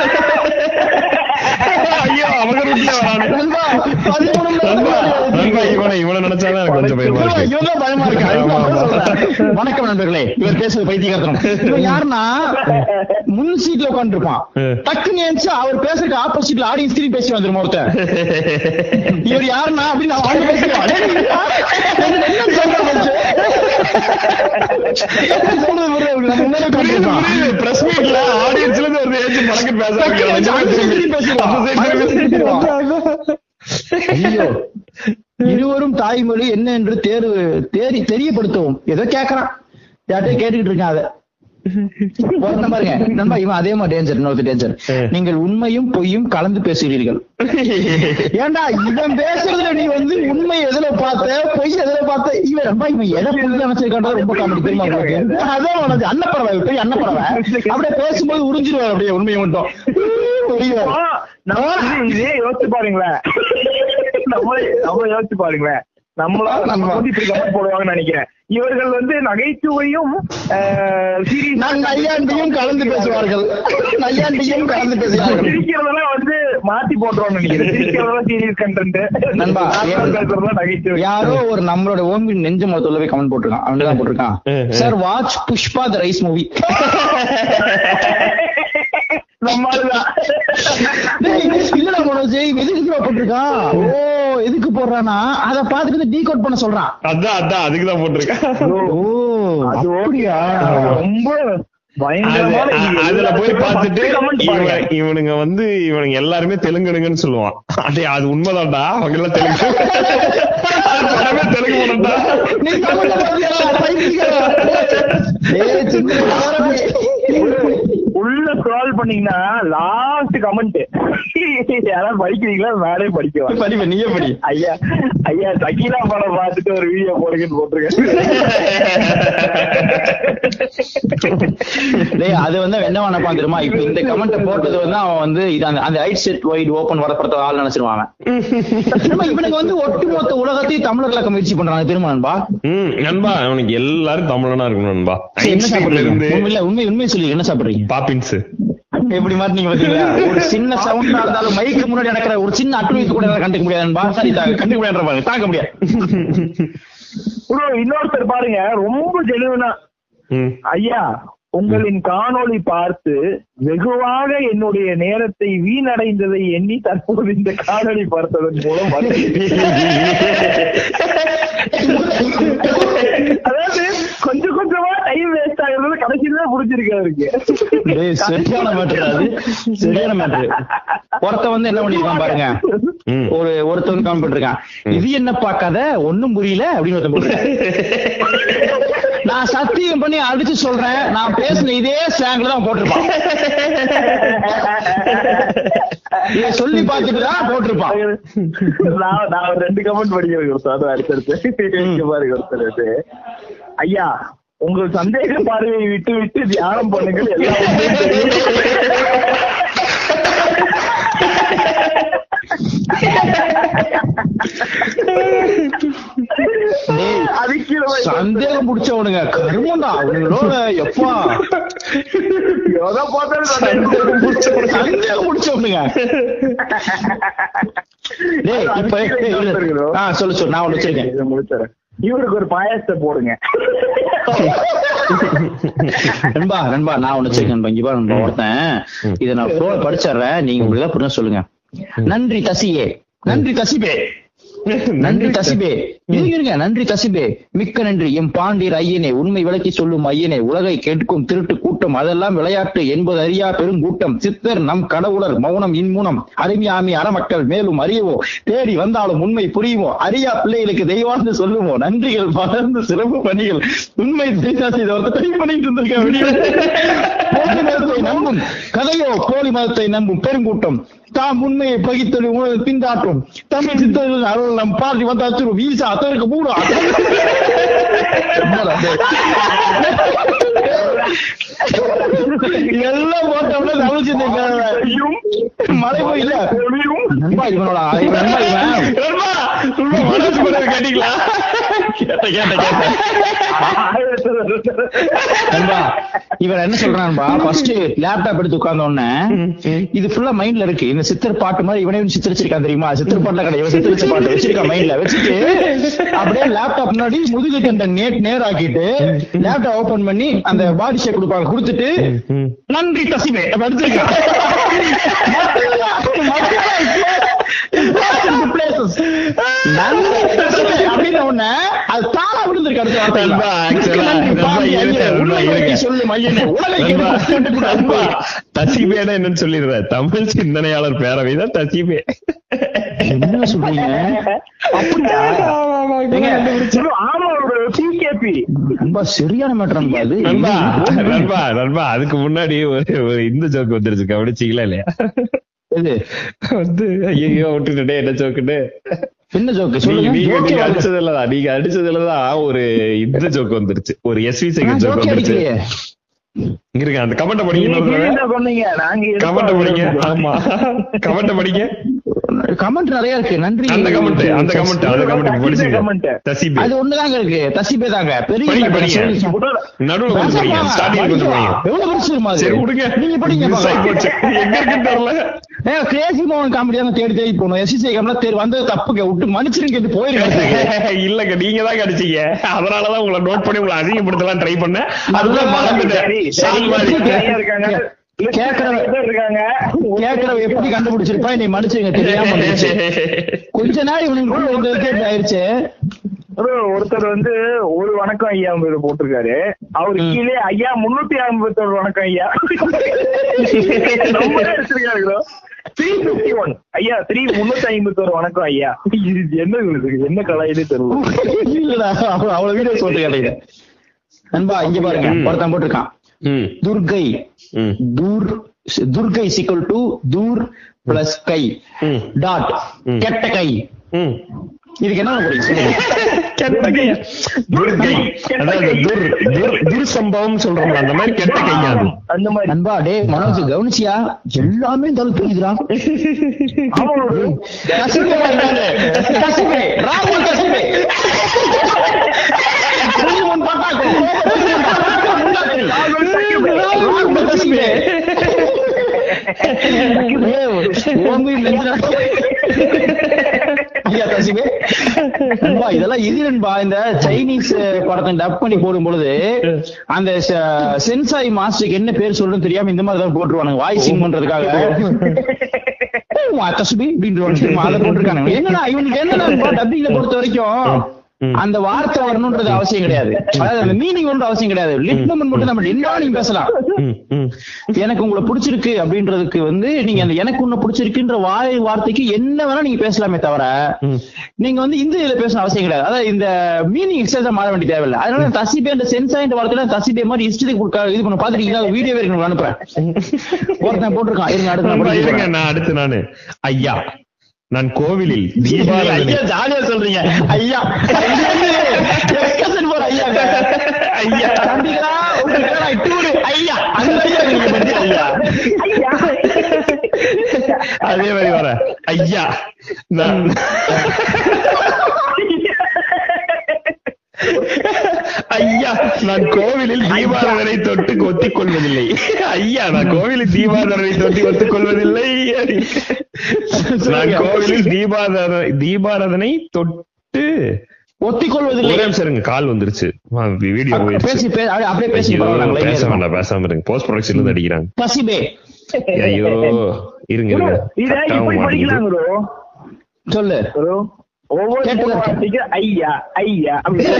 ஐயோ அவங்க ரூட்ல வரானே நண்பா, பதிமூணு மணி நண்பா, நேரம் நண்பா, இவனை இவனை நினைச்சாதான் எனக்கு கொஞ்சம் பயமா நண்பா, இருக்கு இவன்தான் பயமா இருக்கு. ஆமா, அதுதான் ஆமா. சொல்றேன். வணக்கம் நண்பர்களே இவர் பேசுவது பைத்தியகாரத்தனம் இவன் யாருன்னா முன் சீட்ல உட்காந்துருப்பான் ம். டக்குன்னு ஏன்ச்சு அவர் பேசுறதுக்கு ஆப்போசிட்ல ஆடியன்ஸ் திரும்பி பேசி வந்துரும் ஒருத்தன் இவர் யாருன்னா அப்படின்னு நான் அவங்க பேசுவான் டேய், நீ யார்? எனக்கு என்ன சொல்ற மனுஷன்? என்ன சொல்றது புரியல, இவருக்கு நம்ம முன்னாடி புரியுது, உட்கார்ந்திருக்கான். புரியுது. press meetல audience ல இருந்து ஒரு ஏஜ் பழக்கம் பேச ஆரம்பிக்கிறான். நிஜமா திரும்பி. அந்த side திரும்பி. ஐயோ இருவரும் தாய்மொழி என்ன என்று தேர்வு தேறி தெரியப்படுத்தவும் ஏதோ கேக்குறான் யார்கிட்டயும் கேட்டுக்கிட்டு இருக்கான் அத ஒருத்தன் பாருங்க நண்பா இவன் அதே மாதிரி டேஞ்சர் இன்னொரு டேஞ்சர் நீங்கள் உண்மையும் பொய்யும் கலந்து பேசுகிறீர்கள் ஏன்டா இவன் பேசுறதுல நீ வந்து உண்மை எதுல பார்த்த பொய் எதுல பார்த்த இவன் ரொம்ப இவன் எதை புரிஞ்சு நினைச்சிருக்கான்றது ரொம்ப காமெடி தெரியுமா உங்களுக்கு அதான் உனக்கு அன்னப்பறவை பெரிய அன்னப்பறவை அப்படியே பேசும்போது உறிஞ்சிருவார் அப்படியே உண்மையை மட்டும் புரியுது ஆ, நம்ம வந்து இதே யோசிச்சு பாருங்களேன் நம்ம நம்ம யோசிச்சு பாருங்களேன் நம்மளா நம்ம வந்து இப்படி கமெண்ட் போடுவாங்கன்னு நினைக்கிறேன் இவர்கள் வந்து நகைச்சுவையும் சீரியஸ் நான் நையாண்டியும் கலந்து பேசுவார்கள் நையாண்டியும் கலந்து பேசுவார்கள் சிரிக்கிறதெல்லாம் வந்து மாத்தி போட்டுருவோம்னு நினைக்கிறேன் சிரிக்கிறதெல்லாம் சீரியஸ் கண்டென்ட் நண்பா, பேசுறதெல்லாம் நகைச்சுவை யாரோ ஒரு நம்மளோட ஓம்பி நெஞ்ச மரத்துல போய் கமெண்ட் போட்டிருக்கான் அவன் தான் போட்டிருக்கான் sir watch Pushpa the rise movie நம்மளுதான் இல்லடா மனோஜ் இவன் எதுக்கு போட்டிருக்கான் ஓ எதுக்கு போடுறானா அத பாத்துட்டு டீ கோட் பண்ண சொல்றான் அதான் அதான் அதுக்குதான் போட்டிருக்கேன் ஓ அது அப்படியா ரொம்ப அது- பயங்கரமான அ- அதுல போய் பார்த்துட்டு கமெண்ட் பாருங்க இவன் இவனுங்க வந்து இவனுங்க எல்லாருமே தெலுங்குனுங்கன்னு சொல்லுவான் அதே அது உண்மைதான்டா அவங்க எல்லாம் தெலுங்கு அது படமே தெலுங்கு படம்டா நீ தமிழ்ல பாத்தியா? பைத்தியக்காரா. ஏய், சின்ன காரமே. உள்ள ஸ்க்ரால் பண்ணீங்கன்னா லாஸ்ட் கமெண்ட் யாராவது படிக்கிறீங்களா மேலே படிக்கலாம் படி, நீயே படி. ஐயா ஐயா சக்கீலா படம் பார்த்துட்டு ஒரு வீடியோ போடுங்கன்னு போட்டிருக்கேன் டேய், அது வந்து அவன் என்ன பண்ண தெரியுமா இப்ப இந்த கமெண்ட் போட்டது வந்து அவன் வந்து இது அந்த அந்த ரைட் செட் வைட் ஓபன் வரப்படுத்த ஆள் நினைச்சிருவாங்க நம்ம இவனுக்கு வந்து ஒட்டுமொத்த உலகத்தையும் தமிழர்களாக்க முயற்சி பண்றாங்க தெரியுமா நண்பா ம் நண்பா அவனுக்கு எல்லாரும் தமிழனா இருக்கணும் நண்பா என்ன ஐன்ஸ்டீன்ல சாப்பிடுறீங்க இருந்து உண்மையில உண்மை உண்மை சொல்லி என்ன சாப்பிடுறீங்க பாப்பின்ஸ் எப்படி மாட்டீங்க பாத்தீங்களா ஒரு சின்ன சவுண்டா இருந்தாலும் மைக்கு முன்னாடி நடக்கிற ஒரு சின்ன அட்டுவீத்து கூட என்னால கண்டுக்க முடியாது நண்பா சரி தா- கண்டுக்க முடியாதுன்ற பாருங்க தாங்க முடியாது bro, இன்னொருத்தர் பாருங்க ரொம்ப ஜெனுவனா ம் ஐயா உங்களின் காணொளி பார்த்து வெகுவாக என்னுடைய நேரத்தை வீணடைந்ததை எண்ணி தற்போது இந்த காணொளி பார்த்ததன் மூலம் வருத்தப்படுகிறேன். அதாவது கொஞ்சம் கொஞ்சமா டைம் வேஸ்ட் ஆகுறது கடைசியில தான் புரிஞ்சிருக்கு அவருக்கு டேய், சரியான மேட்ரு அது சரியான மேட்ரு ஒருத்த வந்து என்ன பண்ணிருக்கான் பாருங்க ம். ஒரு ஒருத்தவங்க கமெண்ட் பண்ணிருக்கான் இது என்ன பார்க்காத ஒண்ணும் புரியல அப்படின்னு ஒருத்தன் போட்டிருக்கான். நான் சத்தியம் பண்ணி அடிச்சு சொல்றேன் நான் பேசின இதே ஸ்லாங்ல தான் போட்டிருப்பான் இதை சொல்லி பார்த்துட்டு தான் போட்டிருப்பான் நான் நான் ஒரு ரெண்டு கமெண்ட் படிக்கிறேன் ஒரு சார் அடுத்தடுத்து இங்க பாருங்க ஒருத்தர் வந்து ஐயா உங்கள் சந்தேக பார்வையை விட்டு விட்டு தியானம் பண்ணுங்கள் எல்லாம் உண்மையும் தெரியும். டேய், அதுக்கு கீழே போய் சந்தேகம் பிடிச்சவனுங்க கருமண்டா அவங்களோட எப்பா எதை பார்த்தாலும் சந்தேகம் சந்தேகம் பிடிச்சவனுங்க டேய் இப்ப டேய், இரு. ஆ சொல்லு சொல்லு நான் ஒண்ணு வச்சிருக்கேன் இதை முடிச்சிடுறேன். இவருக்கு ஒரு பாயாசத்தை போடுங்க நண்பா நண்பா நான் ஒண்ணு வச்சிருக்கேன் நண்பா இங்க பாரு நண்பா ஒருத்தன் இத நான் ஃப்ளோ படிச்சிடுறேன் நீங்க உங்களுக்கு புரிஞ்சா சொல்லுங்க நன்றி தசியே நன்றி தசிபே நன்றி தசிபே இருங்க இருங்க நன்றி தசிபே மிக்க நன்றி எம் பாண்டியர் ஐயனே உண்மை விளக்கி சொல்லும் ஐயனே உலகை கேட்கும் திருட்டு கூட்டம் அதெல்லாம் விளையாட்டு என்பது அறியா பெருங்கூட்டம் சித்தர் நம் கடவுளர் மௌனம் இன்முனம் அருமையாமி அறமக்கள் மேலும் அறியவோ தேடி வந்தாலும் உண்மை புரியுமோ அறியா பிள்ளைகளுக்கு தெய்வான்னு சொல்லுவோம் நன்றிகள் பலர்ந்து சிறப்பு பணிகள் உண்மை தெரிஞ்சா செய்த ஒருத்தர் டைப் பண்ணிட்டு இருந்திருக்கேன் வெளியே. போலி மதத்தை நம்பும் கதையோ போலி மதத்தை நம்பும் பெருங்கூட்டம் தாம் உண்மையை பகித்தொழி உணவு பின்தாட்டும் தமிழ் சித்தர்கள் அருள் நம் பாட்டி வந்தாச்சு வீசா அதற்கு மூடு எல்லாம் போட்டோம்னா தமிழ் சித்தர்கள் மழை போயில நண்பா இவனோட இவன் நண்பா இவன் நண்பா, நண்பா, மனோஜ் பண்ணது கேட்டீங்களா கேட்டேன் கேட்டேன் கேட்டேன் நண்பா இவன் என்ன சொல்றான்பா ஃபர்ஸ்ட் லேப்டாப் எடுத்து உட்கார்ந்த உடனே இது ஃபுல்லா மைண்ட்ல இருக்கு இந்த சித்தர் பாட்டு மாதிரி இவனே வந்து சித்தரிச்சிருக்கான் தெரியுமா சித்தர் பாட்டுல கிடையாது இவன் சித்தரிச்ச பாட்டு வச்சிருக்கான் மைண்ட்ல வச்சுட்டு அப்படியே லேப்டாப் முன்னாடி முதுகு தண்டை நேட் நேராக்கிட்டு லேப்டாப் ஓபன் பண்ணி அந்த பாடி ஷேப் கொடுப்பாங்க கொடுத்துட்டு நன்றி தசிமே அப்படி அடிச்சிருக்கான் places. நன்றி தசிமே அப்படின்னு உடனே அது தானா விழுந்திருக்காரு பிடிச்ச வார்த்தை இல்ல. நண்பா, actually, நன்றி, நண்பா, பாவி, இருங்க, ஐயே, நண்பா, உலகை இருங்க. சொல்லு மையனே உலகை நண்பா, கேட்டு நண்பா, தசிபேனா என்னன்னு சொல்லிடுற தமிழ் சிந்தனையாளர் பேரவை தான் தசிபே என்ன சொல்றீங்க அப்படியா ஏங்க, bro, ஆமா ஒரு பிகேபி நண்பா சரியான மேட்டர் நண்பா அது நண்பா நண்பா நண்பா அதுக்கு முன்னாடி ஒரு ஒரு இந்த ஜோக்கு வந்துருச்சு கவனிச்சீங்களா இல்லையா இது வந்து ஐயோ விட்டுட்டே என்ன ஜோக்குன்னு என்ன ஜோக்கு நீங்க சொல்லுங்க நீங்க ஜோக்கே நீங்க வரல. அடிச்சதுலதான் நீங்க அடிச்சதுலதான் ஒரு இந்த ஜோக்கு வந்துருச்சு ஒரு எஸ்வி சேகர் நான் ஜோக் ஜோக்கே வந்துருச்சு அடிக்கலையே இங்க இருங்க அந்த கமெண்ட் படிங்க நீங்க இன்னொரு தடவை. என்ன சொன்னீங்க நாங்க கமெண்ட் படிங்க ஆமா கமெண்ட் படிங்க கமெண்ட் நிறைய இருக்கு நன்றி அந்த கமெண்ட் அந்த கமெண்ட் அந்த கமெண்ட் படிச்சுங்க comment. தசிபே அது ஒண்ணுதாங்க இருக்கு தசிபே தாங்க பெரிய படிங்க, letter படிங்க. சொல்லி- நடுவுல கொஞ்சம் படிங்க பேசாம ஸ்டார்டிங் கொஞ்சம் படிங்க. படிங்க எவ்வளவு பெருசு தெரியுமா அது? சரி விடுங்க நீங்க படிங்க Miss ஆகி போச்சு. எங்க இருக்குன்னு தெரியல ஏ கிரேசி மோகன் காமெடியா தேடி தேடி போகணும் எஸ்சி சேகம்ல தேடி வந்தது தப்புங்க விட்டு மன்னிச்சிருங்க இது போயிருங்க இல்லங்க நீங்க தான் கடிச்சீங்க அதனாலதான் உங்களை நோட் பண்ணி உங்களை அசிங்கப்படுத்தலாம் ட்ரை பண்ணேன் அதுதான் மறந்துட்டேன் சரி, சால் சரி, மாதிரி. நிறைய இருக்காங்க இல்ல, கேக்குறவ- நிறைய பேர் இருக்காங்க கேக்குறவ எப்படி கண்டுபிடிச்சிருப்பா நீ மன்னிச்சிருங்க தெரியாம வந்துருச்சு. கொஞ்ச நாள் இவனுக்கு கூட இந்த விக்கெட் ஆயிருச்சு bro, ஒருத்தர் வந்து ஒரு வணக்கம் ஐயா என்பது போட்டிருக்காரு அவரு கீழே ஐயா முன்னூத்தி ஐம்பத்தோரு வணக்கம் ஐயா ரொம்ப அடிச்சிருக்காரு bro. 351 ஐயா த்ரீ முன்னூத்தி ஐம்பத்தோரு வணக்கம் ஐயா இது என்ன இது? என்ன கலாயிலே தெரியல இல்லடா அவ- அவ்வளவு வீடியோ சொல்லிட்டு கிடையாது நண்பா இங்க பாருங்க ம். ஒருத்தன் போட்டிருக்கான் ம், துர்கை ம், தூர் துர்கை சிக்கல் டு தூர் பிளஸ் கை ம், டாட் ம். கெட்ட கை ம். இதுக்கு என்ன புரியும் சொல்லுங்க கெட்ட கை. துர்கை. அதாவது துர் துர் துர்சம்பவம் சொல்றோம்ல அந்த மாதிரி கெட்ட கையா அது அந்த மாதிரி நண்பா டே மனோஜ் கவனிச்சியா எல்லாமே இந்த அளவுக்கு புரியுதுடா ஆமா bro. கசிபே வந்தாரு. கசிபே ராகுல் கசிபே ராகுல் பட்டாக்கு. ராகுல் கசிபே ஏய், உன் வீட்ல இருந்து ஐயா கசிபே நண்பா, இதெல்லாம் இது நண்பா இந்த சைனீஸ் படத்தை டப் பண்ணி போடும் பொழுது அந்த ச- சென்சாய் மாஸ்டருக்கு என்ன பேர் சொல்றதுன்னு தெரியாம இந்த மாதிரி தான் போட்டுருவானுங்க வாய்ஸ் சிங் பண்றதுக்காக கசுபி அப்படின்னு அதை போட்டிருக்காங்க என்னடா இவனுக்கு என்னடா டப்பிங்ல பொறுத்த வரைக்கும் ம். அந்த வார்த்தை வரணும்ன்றது அவசியம் கிடையாது அதாவது அந்த மீனிங் ஒன்றும் அவசியம் கிடையாது லிப் மூமெண்ட் மட்டும் நம்ம என்ன நீங்க பேசலாம் ம், ம். எனக்கு உங்களை பிடிச்சிருக்கு அப்படின்றதுக்கு வந்து நீங்க அந்த எனக்கு உன்னை பிடிச்சிருக்குன்ற வாய் வார்த்தைக்கு என்ன வேணா நீங்க பேசலாமே தவிர ம். நீங்க வந்து இந்தியில பேசணும் அவசியம் கிடையாது அதாவது இந்த மீனிங் எக்ஸ்ட்ரா மாற வேண்டிய தேவையில்லை அதனால தசிபே அந்த சென்சாயின்ற வார்த்தையில தசிபே மாதிரி இஷ்டத்துக்கு கொடுக்க இது பண்ண பாத்துட்டீங்களா வீடியோவே இருக்கு நான் அனுப்புறேன் ஒருத்தன் போட்டிருக்கான் இருங்க அடுத்து நான் நண்பா, படிக்க இருங்க போறேன். நான் அடுத்து நானு ஐயா நான் கோவிலில் தீபாவளி ஐயா ஜாலியா சொல்றீங்க ஐயா எக்கச்சக்க போற ஐயா ஐயா. தம்பிகளா, உங்களுக்கு நான் tour. ஐயா அந்த ஐயா நீங்க பத்தி ஐயா ஐயா அதே மாதிரி வர ஐயா நான் ஐயா நான் கோவிலில் தீபாராதனை தொட்டு ஒத்திக் கொள்வதில்லை ஐயா நான் கோவிலில் தீபாராதனை தொட்டு ஒத்துக் கொள்வதில்லை நான் கோவிலில் தீபாராதனை தீபாராதனை தொட்டு ஒத்திக்கொள்வதில்லை ஒரே நிமிஷம் இருங்க கால் வந்துருச்சு வீடியோ பேசி பே- அப்படியே அப்படியே பேசி ஐயோ, பரவாயில்ல, நாங்க பேச line ல வேண்டாம் பேசாம இருங்க போஸ்ட் ப்ரொடக்ஷன்ல இருந்து அடிக்கிறாங்க இருக்கோம். பசிபே ஐயோ இருங்க bro, இருங்க இத கட்டாவும் இப்படி மாட்டேங்குது. படிக்கலாம் bro சொல்லு bro ஒவ்வொரு கேட்டதா? வார்த்தைக்கு ஐயா ஐயா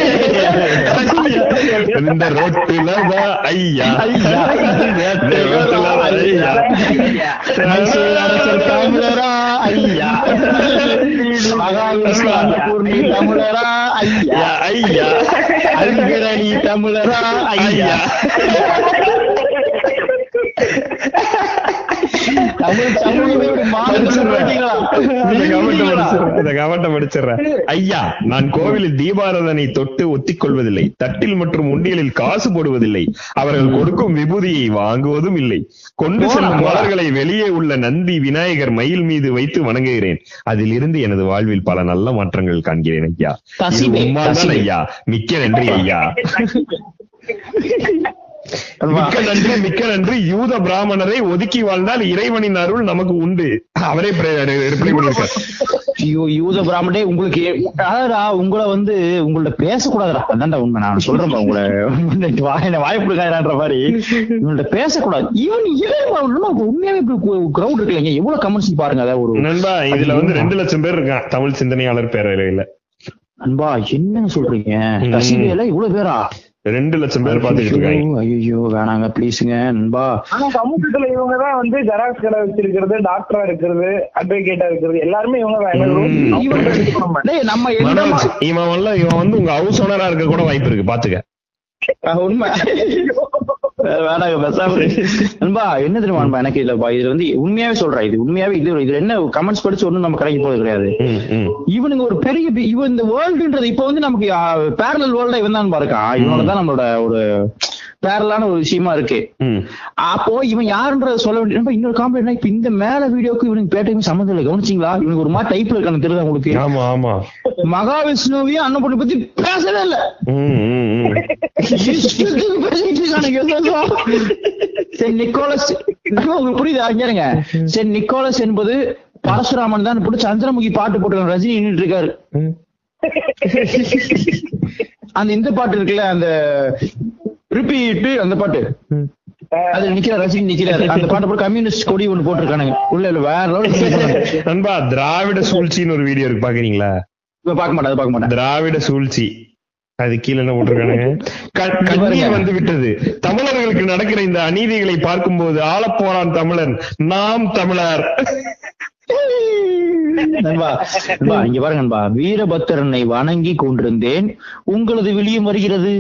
இந்த ரோட்டுல வா ஐயா ஐயா. இந்த ரோட்டுல வா ஐயா மைசூர் அரசர் தமிழரா ஐயா மகாவிஷ்ணு அன்னபூர்ணி தமிழரா ஐயா ஐயா அருங்கரணி தமிழரா ஐயா ஐயா தமிழ் தமிழ் ஒரு மாநிலம் சொல்றீங்களா? இந்த கமெண்ட படிச்சிடுறேன். இந்த கமெண்ட படிச்சிடுறேன். ஐயா நான் கோவிலில் தீபாராதனை தொட்டு ஒத்திக் கொள்வதில்லை தட்டில் மற்றும் உண்டியலில் காசு போடுவதில்லை அவர்கள் கொடுக்கும் விபூதியை வாங்குவதும் இல்லை கொண்டு போடா, செல்லும் போடா. மலர்களை வெளியே உள்ள நந்தி விநாயகர் மயில் மீது வைத்து வணங்குகிறேன் அதில் இருந்து எனது வாழ்வில் பல நல்ல மாற்றங்கள் காண்கிறேன் ஐயா இது தசிபே, உண்மைதான் தசிபே. ஐயா மிக்க நன்றி ஐயா மிக்க நன்றி மிக்க நன்றி யூத பிராமணரை ஒதுக்கி வாழ்ந்தால் இறைவனின் அருள் நமக்கு உண்டு அவரே ரிப்ளை பண்ணிருக்கார் ஐயோ யூத பிராமணே உங்களுக்கு அதாடா உங்களை வந்து உங்கள்ட்ட பேசக்கூடாதுடா அதான்டா உண்மை நான் சொல்றேன் பா, உங்களை வாய் என்ன வாய் கொடுக்காதுன்ற மாதிரி உங்கள்ட்ட பேசக்கூடாது ஈவன் இவன் உண்மையாவே கிரௌட் இருக்குல்லைங்க எவ்வளவு கமெண்ட்ஸ் பாருங்க அதாவது ஒரு நண்பா இதுல வந்து ரெண்டு லட்சம் பேர் இருக்கான் தமிழ் சிந்தனையாளர் பேரவையில அன்பா என்னங்க சொல்றீங்க ம். ரசிகையில இவ்வளவு பேரா ரெண்டு லட்சம் பேர் பாத்துக்கிட்டு இருக்காங்க ஐயோ வேணாங்க ப்ளீஸுங்க நண்பா ஆனா சமூகத்துல இவங்க தான் வந்து ஜெராக்ஸ் கடை வச்சிருக்கிறது டாக்டரா இருக்கிறது அட்வொகேட்டா இருக்கிறது எல்லாருமே இவங்க தான் எனக்கு ரொம்ப ம். இவங்க தான் எடுத்துக்க நம்ம. டேய் நம்ம என்ன மனோஜ் இவன் வந்து இவன் வந்து உங்க ஹவுஸ் ஓனரா இருக்க கூட வாய்ப்பு இருக்கு பாத்துக்க உண்மை வேணாங்க பேசாம இரு. நண்பா என்ன தெரியுமா நண்பா எனக்கு இல்லப்பா இதுல வந்து உண்மையாவே சொல்றேன் இது உண்மையாவே இது இதுல என்ன கமெண்ட்ஸ் படிச்சு ஒண்ணும் நம்ம கிடைக்க போறது கிடையாது ம், ம். இவனுங்க ஒரு பெரிய பி- இவன் இந்த வேர்ல்டுன்றது இப்ப வந்து நமக்கு பேரலல் வேர்ல்டா இவன் தான் இருக்கான் இவனோட தான் நம்மளோட ஒரு பேரலான ஒரு விஷயமா இருக்கு ம். அப்போ இவன் யாருன்றத சொல்ல வேண்டிய நண்பா, இன்னொரு காமெடி என்ன இப்ப இந்த மேல வீடியோக்கு இவனுக்கு பேட்டையும் சம்மந்தம் இல்லை கவனிச்சிங்களா இவனுக்கு ஒரு மாதிரி டைப்ல இருக்காங்க தெரியுதா உங்களுக்கு ஆமா ஆமா மகாவிஷ்ணுவையும் அன்னபூர்ணி பத்தி பேசவே இல்ல ம், ம், ம். இஷ்டத்துக்கு பேசிட்டு இருக்கானுங்க, எதோ. சென்ட் நிக்கோலஸ் இப்போ உங்களுக்கு புரியுதா இங்க இருங்க சென்ட் நிக்கோலஸ் என்பது பரசுராமன் தான் போட்டு சந்திரமுகி பாட்டு போட்டு ரஜினி நின்னுட்டு இருக்காரு ம். அந்த இந்த பாட்டு இருக்குல்ல அந்த ரிப்பீட் அந்த பாட்டு ம். அதுல நிக்கிற ரஜினி நிக்கிறாரு அந்த பாட்டு போட்டு கம்யூனிஸ்ட் கொடி ஒண்ணு போட்டிருக்கானுங்க உள்ள இல்ல வேற level நண்பா திராவிட சூழ்ச்சின்னு ஒரு வீடியோ இருக்கு பாக்குறீங்களா இப்ப பார்க்க மாட்டேன் அதை பார்க்க மாட்டேன் திராவிட சூழ்ச்சி அது கீழே என்ன போட்டிருக்கானுங்க க- கண்ணீர் வந்து விட்டது தமிழர்களுக்கு நடக்கிற இந்த அநீதிகளை பார்க்கும்போது ஆளப்போறான் தமிழன் நாம் தமிழர் நண்பா நண்பா, இங்க பாருங்க நண்பா வீரபத்திரனை வணங்கி கொண்டிருந்தேன் உங்களது விளியம் வருகிறது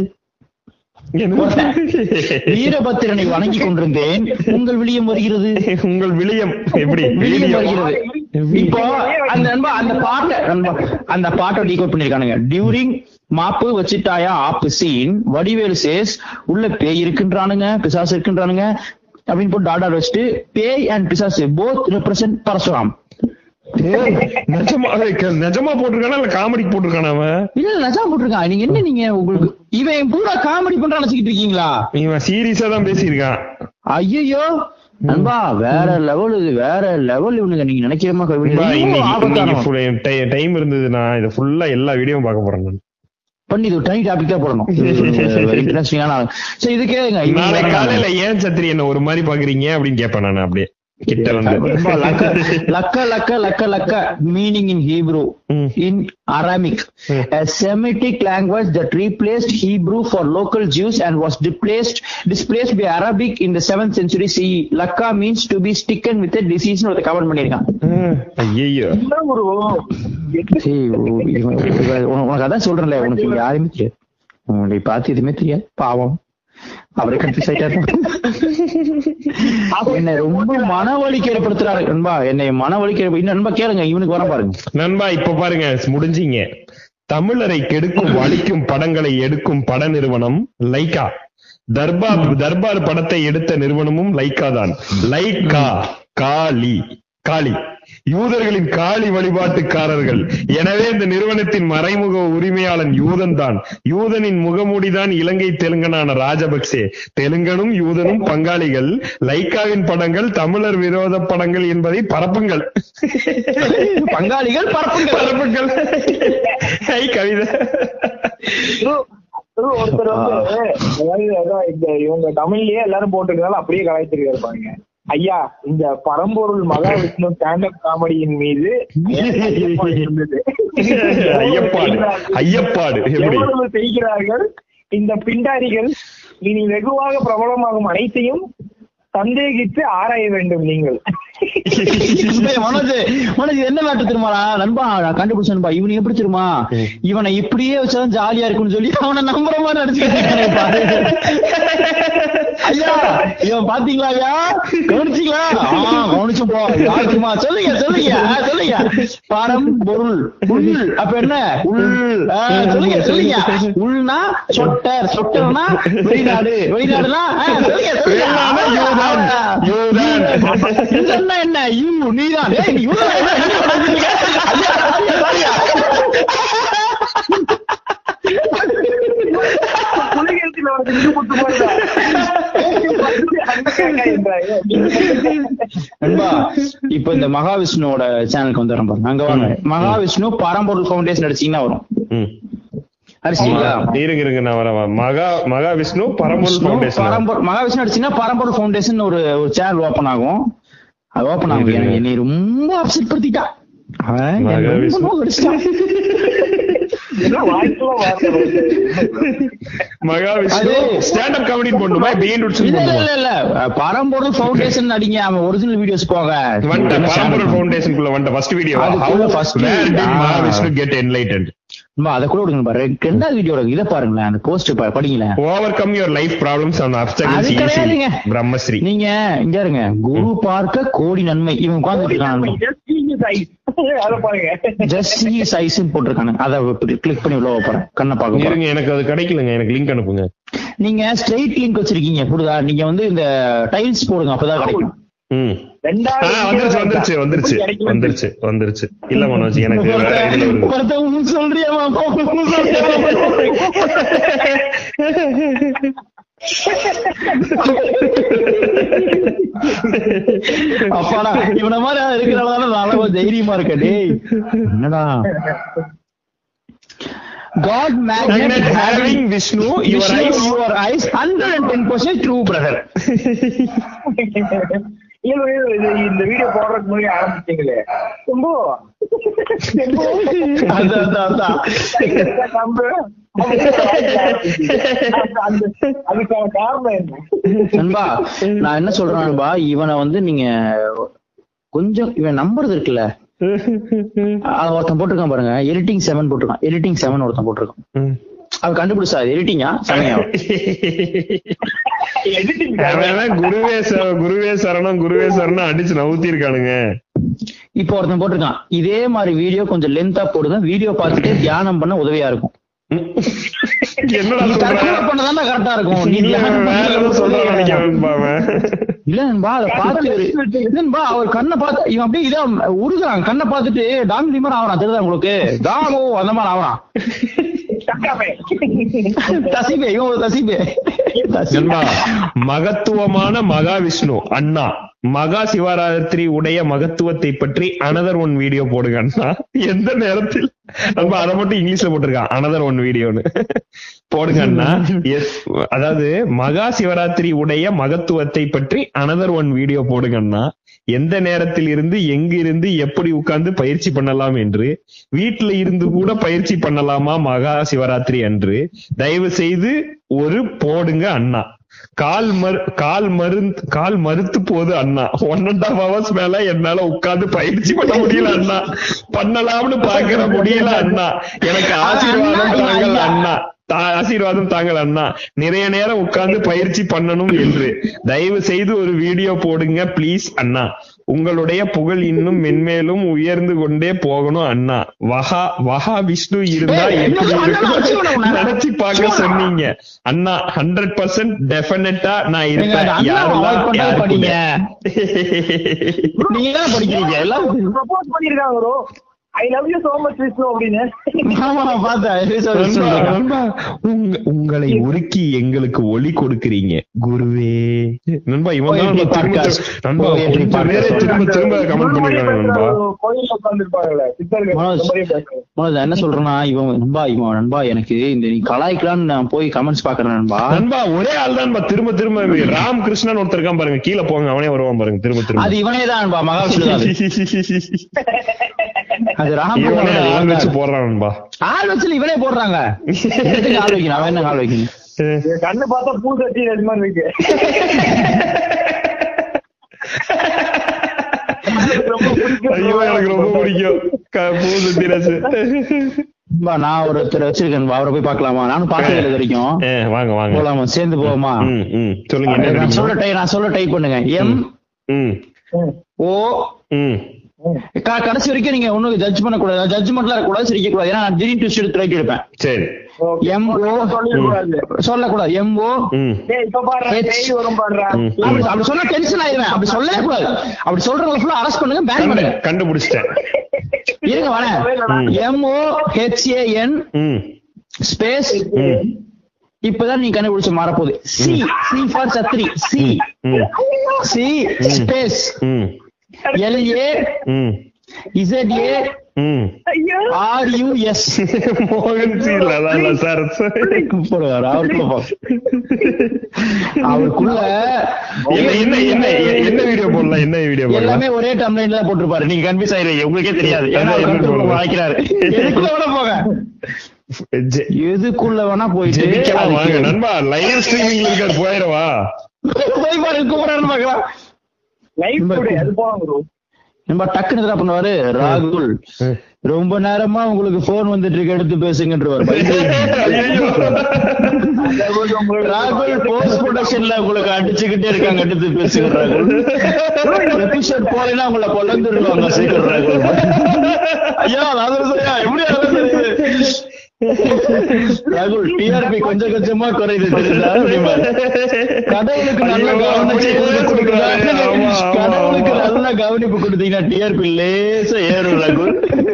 வீரபத்திரனை வணங்கி கொண்டிருந்தேன் உங்கள் விளியம் வருகிறது உங்கள் விளியம் எப்படி விளியம் விளியம். வருகிறது இப்போ அந்த நண்பா அந்த பாட்டை நண்பா அந்த பாட்டை டீகோட் பண்ணிருக்கானுங்க டியூரிங் மாப்பு வச்சிட்டாயா ஆப்பு சீன் வடிவேலு சேஸ் உள்ள பேய் இருக்கின்றானுங்க பிசாசு இருக்கின்றானுங்க அப்படின்னு போட்டு டாடா வச்சுட்டு பேய் அண்ட் பிசாசு போத் ரெப்ரசன்ட் பரசுராம் ஏய், நிஜமா ஏய், நிஜமா போட்டிருக்கானா இல்ல காமெடிக்கு போட்டிருக்கானா அவன் இல்ல நஜா போட்டிருக்கான் நீங்க என்ன நீங்க உங்களுக்கு இவன் பூரா காமெடி பண்றான்னு நினைச்சுக்கிட்டு இருக்கீங்களா இவன் சீரியஸா தான் பேசியிருக்கான் ஐயோ நண்பா வேற லெவல் இது வேற லெவல் இவனுங்க நீங்க நினைக்கிற நண்பா, மாதிரி இன்னைக்கு இன்னைக்கு ஆபத்தான full ti- time இருந்தது நான் இதை ஃபுல்லா எல்லா வீடியோவும் பார்க்க போறேன் நான். பண்ணி இது தனி டாபிக் தான் போடணும் இன்ட்ரெஸ்டிங்கான சரி இது கேளுங்க இவங்க நாளை வராங்க. காலையில ஏன் சத்திரி என்ன ஒரு மாதிரி பாக்குறீங்க அப்படின்னு கேட்பேன் நான் அப்படியே கிட்ட வந்து நண்பா, லக்க லக்க லக்க லக்க லக்க மீனிங் இன் ஹீப்ரூ ம். இன் அரமிக் ம். a semitic language that replaced hebrew for local jews and was displaced displaced by arabic in the 7th century ce lakka means to be stricken with a disease னு ஒரு comment பண்ணிருக்கான் ஐயோ என்ன ஒரு சரி, உ- இவன் உன- உனக்கு அதான் சொல்றேன்ல உனக்கு இங்க யாருமே தெரியாது உன்னை பார்த்து எதுவுமே தெரியாது பாவம் அவரே கன்ஃபியூஸ் ஆயிட்டாரு என்னை ரொம்ப மன வலிக்கு ஏற்படுத்துறாரு நண்பா என்னை மன வலிக்கு ஏற்ப- இன்னும் நண்பா கேளுங்க இவனுக்கு வர பாருங்க நண்பா இப்ப பாருங்க முடிஞ்சீங்க தமிழரை கெடுக்கும் வலிக்கும் படங்களை எடுக்கும் பட நிறுவனம் லைகா தர்பார் தர்பார் படத்தை எடுத்த நிறுவனமும் லைகா தான் லைகா காளி காளி யூதர்களின் காளி வழிபாட்டுக்காரர்கள் எனவே இந்த நிறுவனத்தின் மறைமுக உரிமையாளன் யூதன் தான் யூதனின் முகமூடிதான் இலங்கை தெலுங்கனான ராஜபக்சே தெலுங்கனும் யூதனும் பங்காளிகள் லைக்காவின் படங்கள் தமிழர் விரோத படங்கள் என்பதை பரப்புங்கள் பங்காளிகள் பரப்புங்க பரப்புங்கள் ஐ கவிதை ஒரு- ஒரு ஒருத்தர் வந்து அதாவது அதான் இந்த இவங்க தமிழ்லயே எல்லாரும் போட்டிருக்கனால அப்படியே கலாய்ச்சிருக்காரு பாருங்க ஐயா இந்த பரம்பொருள் மகாவிஷ்ணு ஸ்டாண்டப் காமெடியின் மீது இருந்தது. ஐயப்பாடு ஐயப்பாடு எப்படி எவ்வளவு செய்கிறார்கள் இந்த பிண்டாரிகள் இனி வெகுவாக பிரபலமாகும் அனைத்தையும் சந்தேகித்து ஆராய வேண்டும் நீங்கள் டேய், மனோஜ் மனோஜ் என்ன மேட்டர் தெரியுமாடா நண்பா நான் கண்டுபிடிச்சேன் நண்பா இவனை எப்படி தெரியுமா இவனை இப்படியே வச்சாதான் ஜாலியா இருக்கும்னு சொல்லி அவனை நம்புற மாதிரி நடிச்சுக்கிட்டு பாரு ஐயா இவன் பாத்தீங்களா ஐயா கவனிச்சீங்களா ஆ, கவனிச்சோம் போ யார் தெரியுமா சொல்லுங்க சொல்லுங்க ஆ, சொல்லுங்க பரம் பொருள் உள் அப்ப என்ன உள் ஆ, சொல்லுங்க சொல்லுங்க உள்னா சொட்டர் சொட்டர்னா வெளிநாடு வெளிநாடுனா ஆ, சொல்லுங்க வெளிநாடுனா யூதான். யூதான். யூதன்னா என்ன யூ நீதான் ஏய், நீ யூதனா என்ன? என்ன பண்ணிட்டு இருக்க? ஐயா, ஐயா, ஐயா. புலிகேசில வந்து இந்து முத்து போயிருந்தா. அந்த கேக்கா என்றாங்க. நண்பா இப்ப இந்த மகாவிஷ்ணுவோட சேனலுக்கு வந்து பாருங்க அங்க வாங்க மகாவிஷ்ணு பரம்பொருள் ஃபவுண்டேஷன் அடிச்சீங்கன்னா வரும் ம். அடிச்சீங்களா இருங்க இருங்க நான் வரேன் மகா மகா விஷ்ணு பரம்பொருள் ஃபவுண்டேஷன் பரம்பொருள் மகாவிஷ்ணு அடிச்சீங்கன்னா பரம்பொருள் ஃபவுண்டேஷன் ஒரு ஒரு சேனல் ஓபன் ஆகும் அது ஓபன் ஆகும் எனக்கு என்னை ரொம்ப அப்செட் படுத்திட்டா அவன் என்னை ரொம்ப மகாவிஷ்ணு. நோகடிச்சிட்டான். என்ன வாய்ப்புலாம் வார்த்தை மகாவிஷ்ணு அது- ஸ்டாண்ட் அப் காமெடி பண்ணுமா பிஎன் இல்ல இல்ல இல்ல இல்ல பரம்பொருள் ஃபவுண்டேஷன் அடிங்க அவன் ஒரிஜினல் வீடியோஸ் போங்க வண்ட பரம்பொருள் ஃபவுண்டேஷனுக்குள்ள வண்ட ஃபர்ஸ்ட் வீடியோ அதுக்குள்ள how first where video. Did Mahavishnu get enlightened அம்மா, அதை கூட விடுங்க பாரு ரெண்டாவது வீடியோ இதை பாருங்களேன் அந்த போஸ்ட் படிங்களேன் overcome your life problems and அது அப்டகல்ஸ் கிடையாதுங்க. பிரம்மஸ்ரீ நீங்க இங்க இருங்க குரு பார்க்க கோடி நன்மை இவன் உட்கார்ந்துட்டு இருக்கான் அதை பாருங்க ஜஸ்ட் சைஸ் போட்டிருக்கானு அதை கிளிக் பண்ணி உள்ள போறேன் கண்ணை பார்க்க போறேன் இருங்க எனக்கு அது கிடைக்கலங்க எனக்கு லிங்க் அனுப்புங்க நீங்க ஸ்ட்ரெயிட் லிங்க் வச்சிருக்கீங்க புரியுதா நீங்க வந்து இந்த டைல்ஸ் போடுங்க அப்பதான் கிடைக்கும் ம் ஆ, ரெண்டாவது வந்துருச்சு வந்துருச்சு வந்துருச்சு கிடைக்கல. வந்துருச்சு வந்துருச்சு இல்ல மனோஜ் எனக்கு வேற இதுல வருது ஒருத்தன் சொல்றியாமா அப்பாடா இவன மாதிரி இருக்கிறனால நான் அளவு தைரியமா இருக்கேன் டேய் என்னடா God magnet Magnet having having Vishnu, your Vishnu, eyes. your eyes 110% true brother இல்ல, இல்ல, இது இந்த வீடியோ போடுறதுக்கு முன்னாடி ஆரம்பிச்சீங்களே ரொம்ப அதான் அதான் அதான் கம்பு அந்த- அதுக்கான காரணம் என்ன நண்பா நான் என்ன சொல்றேன் நண்பா இவனை வந்து நீங்க கொஞ்சம் இவன் நம்புறது இருக்குல்ல அவன் ஒருத்தன் போட்டிருக்கான் பாருங்க எடிட்டிங் செவன் போட்டிருக்கான் எடிட்டிங் செவன் ஒருத்தன் போட்டிருக்கான் ம். அவன் கண்டுபிடிச்சா எடிட்டிங்கா செவனையா எடிட்டிங் அவன் குருவே ச- குருவே சரணம் குருவே சரணம் அடிச்சு நவுத்தி இருக்கானுங்க இப்போ ஒருத்தன் போட்டிருக்கான் இதே மாதிரி வீடியோ கொஞ்சம் லென்த்தா போடுங்க வீடியோ பார்த்துட்டு தியானம் பண்ண உதவியா இருக்கும் என்னடா நீ சொல்ற கற்பனை பண்ணதான்டா கரெக்டா இருக்கும் நீ இல்ல, தியானம் வேற ஏதோ பண்ண சொல்ல உதவியா இருக்கும். நினைக்கிறேன்பா அவன். இல்ல நண்பா அதை பார்த்து ஒரு- இல்லன்பா அவர் கண்ணை பார்த்து இவன் அப்படியே இதான் உருகுறான் கண்ணை பார்த்துட்டு டாமினி மாதிரி ஆவறான் தெரியுதா உங்களுக்கு தாமோ அந்த மாதிரி ஆவறான் தசிபே இவன் ஒரு தசிபே நண்பா, மகத்துவமான மகாவிஷ்ணு அண்ணா மகா சிவராத்திரி உடைய மகத்துவத்தை பற்றி அனதர் ஒன் வீடியோ போடுங்க அண்ணா எந்த நேரத்தில் நண்பா அதை மட்டும் இங்கிலீஷ்ல போட்டிருக்கான் அனதர் ஒன் வீடியோன்னு போடுங்க அண்ணா எஸ் அதாவது மகா சிவராத்திரி உடைய மகத்துவத்தை பற்றி அனதர் ஒன் வீடியோ போடுங்க அண்ணா எந்த நேரத்தில் இருந்து எங்க இருந்து எப்படி உட்கார்ந்து பயிற்சி பண்ணலாம் என்று வீட்டுல இருந்து கூட பயிற்சி பண்ணலாமா மகா சிவராத்திரி அன்று தயவு செய்து ஒரு போடுங்க அண்ணா கால் மறு கால் மருந்து கால் மறுத்து போகுது அண்ணா ஒன் அண்ட் ஹாஃப் ஹவர்ஸ் மேல என்னால உட்கார்ந்து பயிற்சி பண்ண முடியல அண்ணா பண்ணலாம்னு பாக்குற முடியல அண்ணா எனக்கு ஆசீர்வாதம் தாங்கள் அண்ணா தா- ஆசீர்வாதம் தாங்கள் அண்ணா நிறைய நேரம் உட்கார்ந்து பயிற்சி பண்ணணும் என்று தயவு செய்து ஒரு வீடியோ போடுங்க ப்ளீஸ் அண்ணா உங்களுடைய புகழ் இன்னும் மென்மேலும் உயர்ந்து கொண்டே போகணும் அண்ணா வஹா வஹா விஷ்ணு இருந்தா ஏய், எப்படி இன்னும் அண்ணா, இருக்கும்? வச்சுக்கணும் உன்னை. நினைச்சு பார்க்க சொன்னீங்க அண்ணா ஹண்ட்ரட் பர்சன்ட் டெபினட்டா நான் நீங்க இருப்பேன் அந்த அண்ணா யாரெல்லாம் avoid பண்ணா யாருக்கு படிங்க இல்லை. நீங்க தான் படிக்கிறீங்க எல்லாம் ப்ரப்போஸ் பண்ணிருக்காங்க bro I love you so much Vishnu அப்படின்னு ஆமா நான் பார்த்தேன் நண்பா, நண்பா, உங்க- உங்களை உருக்கி எங்களுக்கு ஒளி கொடுக்கறீங்க குருவே நண்பா இவன் தான் Poetry நண்பா திரும்ப podcast. திரும்ப- நண்பா Poetry கொஞ்சம் பேரே podcast. திரும்ப திரும்ப கமெண்ட் பண்ணிருக்காங்க நண்பா கோயில்ல உட்கார்ந்துருப்பாங்கல்ல சித்தர்கள் மனோஜ். அந்த மாதிரியே பேசுறேன். மனோஜ், நான் என்ன சொல்றேன்னா இவன் நண்பா இவன் நண்பா எனக்கு இந்த நீ கலாய்க்கலான்னு நான் போய் கமெண்ட்ஸ் பாக்குறேன் நண்பா நண்பா ஒரே ஆள் தான் திரும்ப திரும்ப ராம் கிருஷ்ணன் ஒருத்தர் இருக்கான் பாருங்க கீழே போங்க அவனே வருவான் பாருங்க திரும்ப திரும்ப அது இவனே தான் நண்பா மகாவிஷ்ணு தான் அது. அது ராம் இவனே குமார் ஆள் இவன் வச்சு தான். போடுறான் நண்பா ஆள் வச்சு இவனே போடுறாங்க எதுக்கு ஆள் வைக்கணும் அவன் என்ன ஆள் வைக்கணும் என் கண்ணு பார்த்தா பூ சட்டி அது மாதிரி இருக்கு ரொம்ப பிடிக்கும். ஐயோ எனக்கு ரொம்ப பிடிக்கும் க- பூ சுத்திராச்சு நண்பா, நான் ஒருத்தர் வச்சிருக்கேன் நண்பா. அவரை போய் பார்க்கலாமா நானும் பார்த்தது இல்லை இது வரைக்கும் ஏ, வாங்க வாங்க போலாமா சேர்ந்து போவோமா ம், ம். சொல்லுங்க என்ன நான் தெரியுமா? சொல்ற டை நான் சொல்ற டைப் பண்ணுங்க எம் ம் ம், ஓ ம் ம். க- கடைசி வரைக்கும் நீங்க ஒண்ணும் ஜட்ஜ் பண்ணக்கூடாது ஜட்ஜ்மெண்ட்லாம் இருக்கக்கூடாது சிரிக்க கூடாது ஏன்னா நான் திடீர்னு ட்விஸ்ட் எடுத்து ரைட் எடுப்பேன் சரி Okay. எம் ஓ சொல்லிடக்கூடாது. சொல்லக்கூடாது எம் ஓ ம் டேய், இப்ப பாடுறா, H. டேய் வரும் பாடுறா. ம். அப்படி அப்படி சொன்னா டென்ஷன் ஆயிருவேன் அப்படி சொல்லவே கூடாது அப்படி சொல்றவங்க ஃபுல்லா அரெஸ்ட் பண்ணுங்க பேன் கண்டு- பண்ணுங்க கண்டுபிடிச்சிட்டேன் இருங்க வரேன் ம். எம் ஓ ஹெச் ஏ என் ம் ஸ்பேஸ் ம் இப்பதான் நீ கண்டுபிடிச்ச மாறப்போகுது C C for Sathri C hmm C space hmm L A hmm Z A hmm ஐயோ. ஆர் யூ எஸ் மோகன் சி இல்ல அதான் இல்ல சார் போடுவார் அவருக்குள்ள போ. அவருக்குள்ள என்ன என்ன என்ன என்ன வீடியோ போடலாம் என்ன வீடியோ போடலாம் எல்லாமே ஒரே டம்லைன்ல தான் போட்டிருப்பாரு நீங்க கன்ஃபியூஸ் ஆயிருவீங்க உங்களுக்கே தெரியாது ஏன்னா அவர் என்ன கருத்து போடுறது? வாய்க்கிறாரு எதுக்குள்ள விட போக ஜெ- எதுக்குள்ள வேணா போயிட்டு ஜெபிக்கலாம் வாங்க அதுக்கு- நண்பா லைவ் ஸ்ட்ரீமிங்ல இருக்காரு போயிடவா போய் பாரு கூப்பிடாருன்னு பாக்கலாம் லைஃப் டுடே அது போலாம் ப்ரோ நம்ம டக்குன்னு என்ன பண்ணுவாரு ராகுல் ரொம்ப நேரமா உங்களுக்கு போன் வந்துட்டு இருக்கு எடுத்து பேசுங்கன்றவர் ராகுல் போஸ்ட் ப்ரொடக்ஷன்ல உங்களுக்கு அடிச்சுக்கிட்டே இருக்காங்க எடுத்து பேசுங்க ராகுல் எபிசோட் போலனா உங்களை பொழந்துருவாங்க சீக்கிரம் ராகுல் ஐயா ராகுல் ஐயா எப்படி ராகுல் தெரியுது ராகுல் டிஆர்பி கொஞ்சம் கொஞ்சமா குறையுது தெரியுதா அப்படிம்பாரு. கடவுளுக்கு நல்ல ஐயோ, கவனிச்சு அப்படியே கொடுக்குறாங்க ஆமா, ஆமா, கடவுளுக்கு ஆமா. நல்ல கவனிப்பு கொடுத்தீங்கன்னா டிஆர்பி லேசா ஏறும் ராகுல்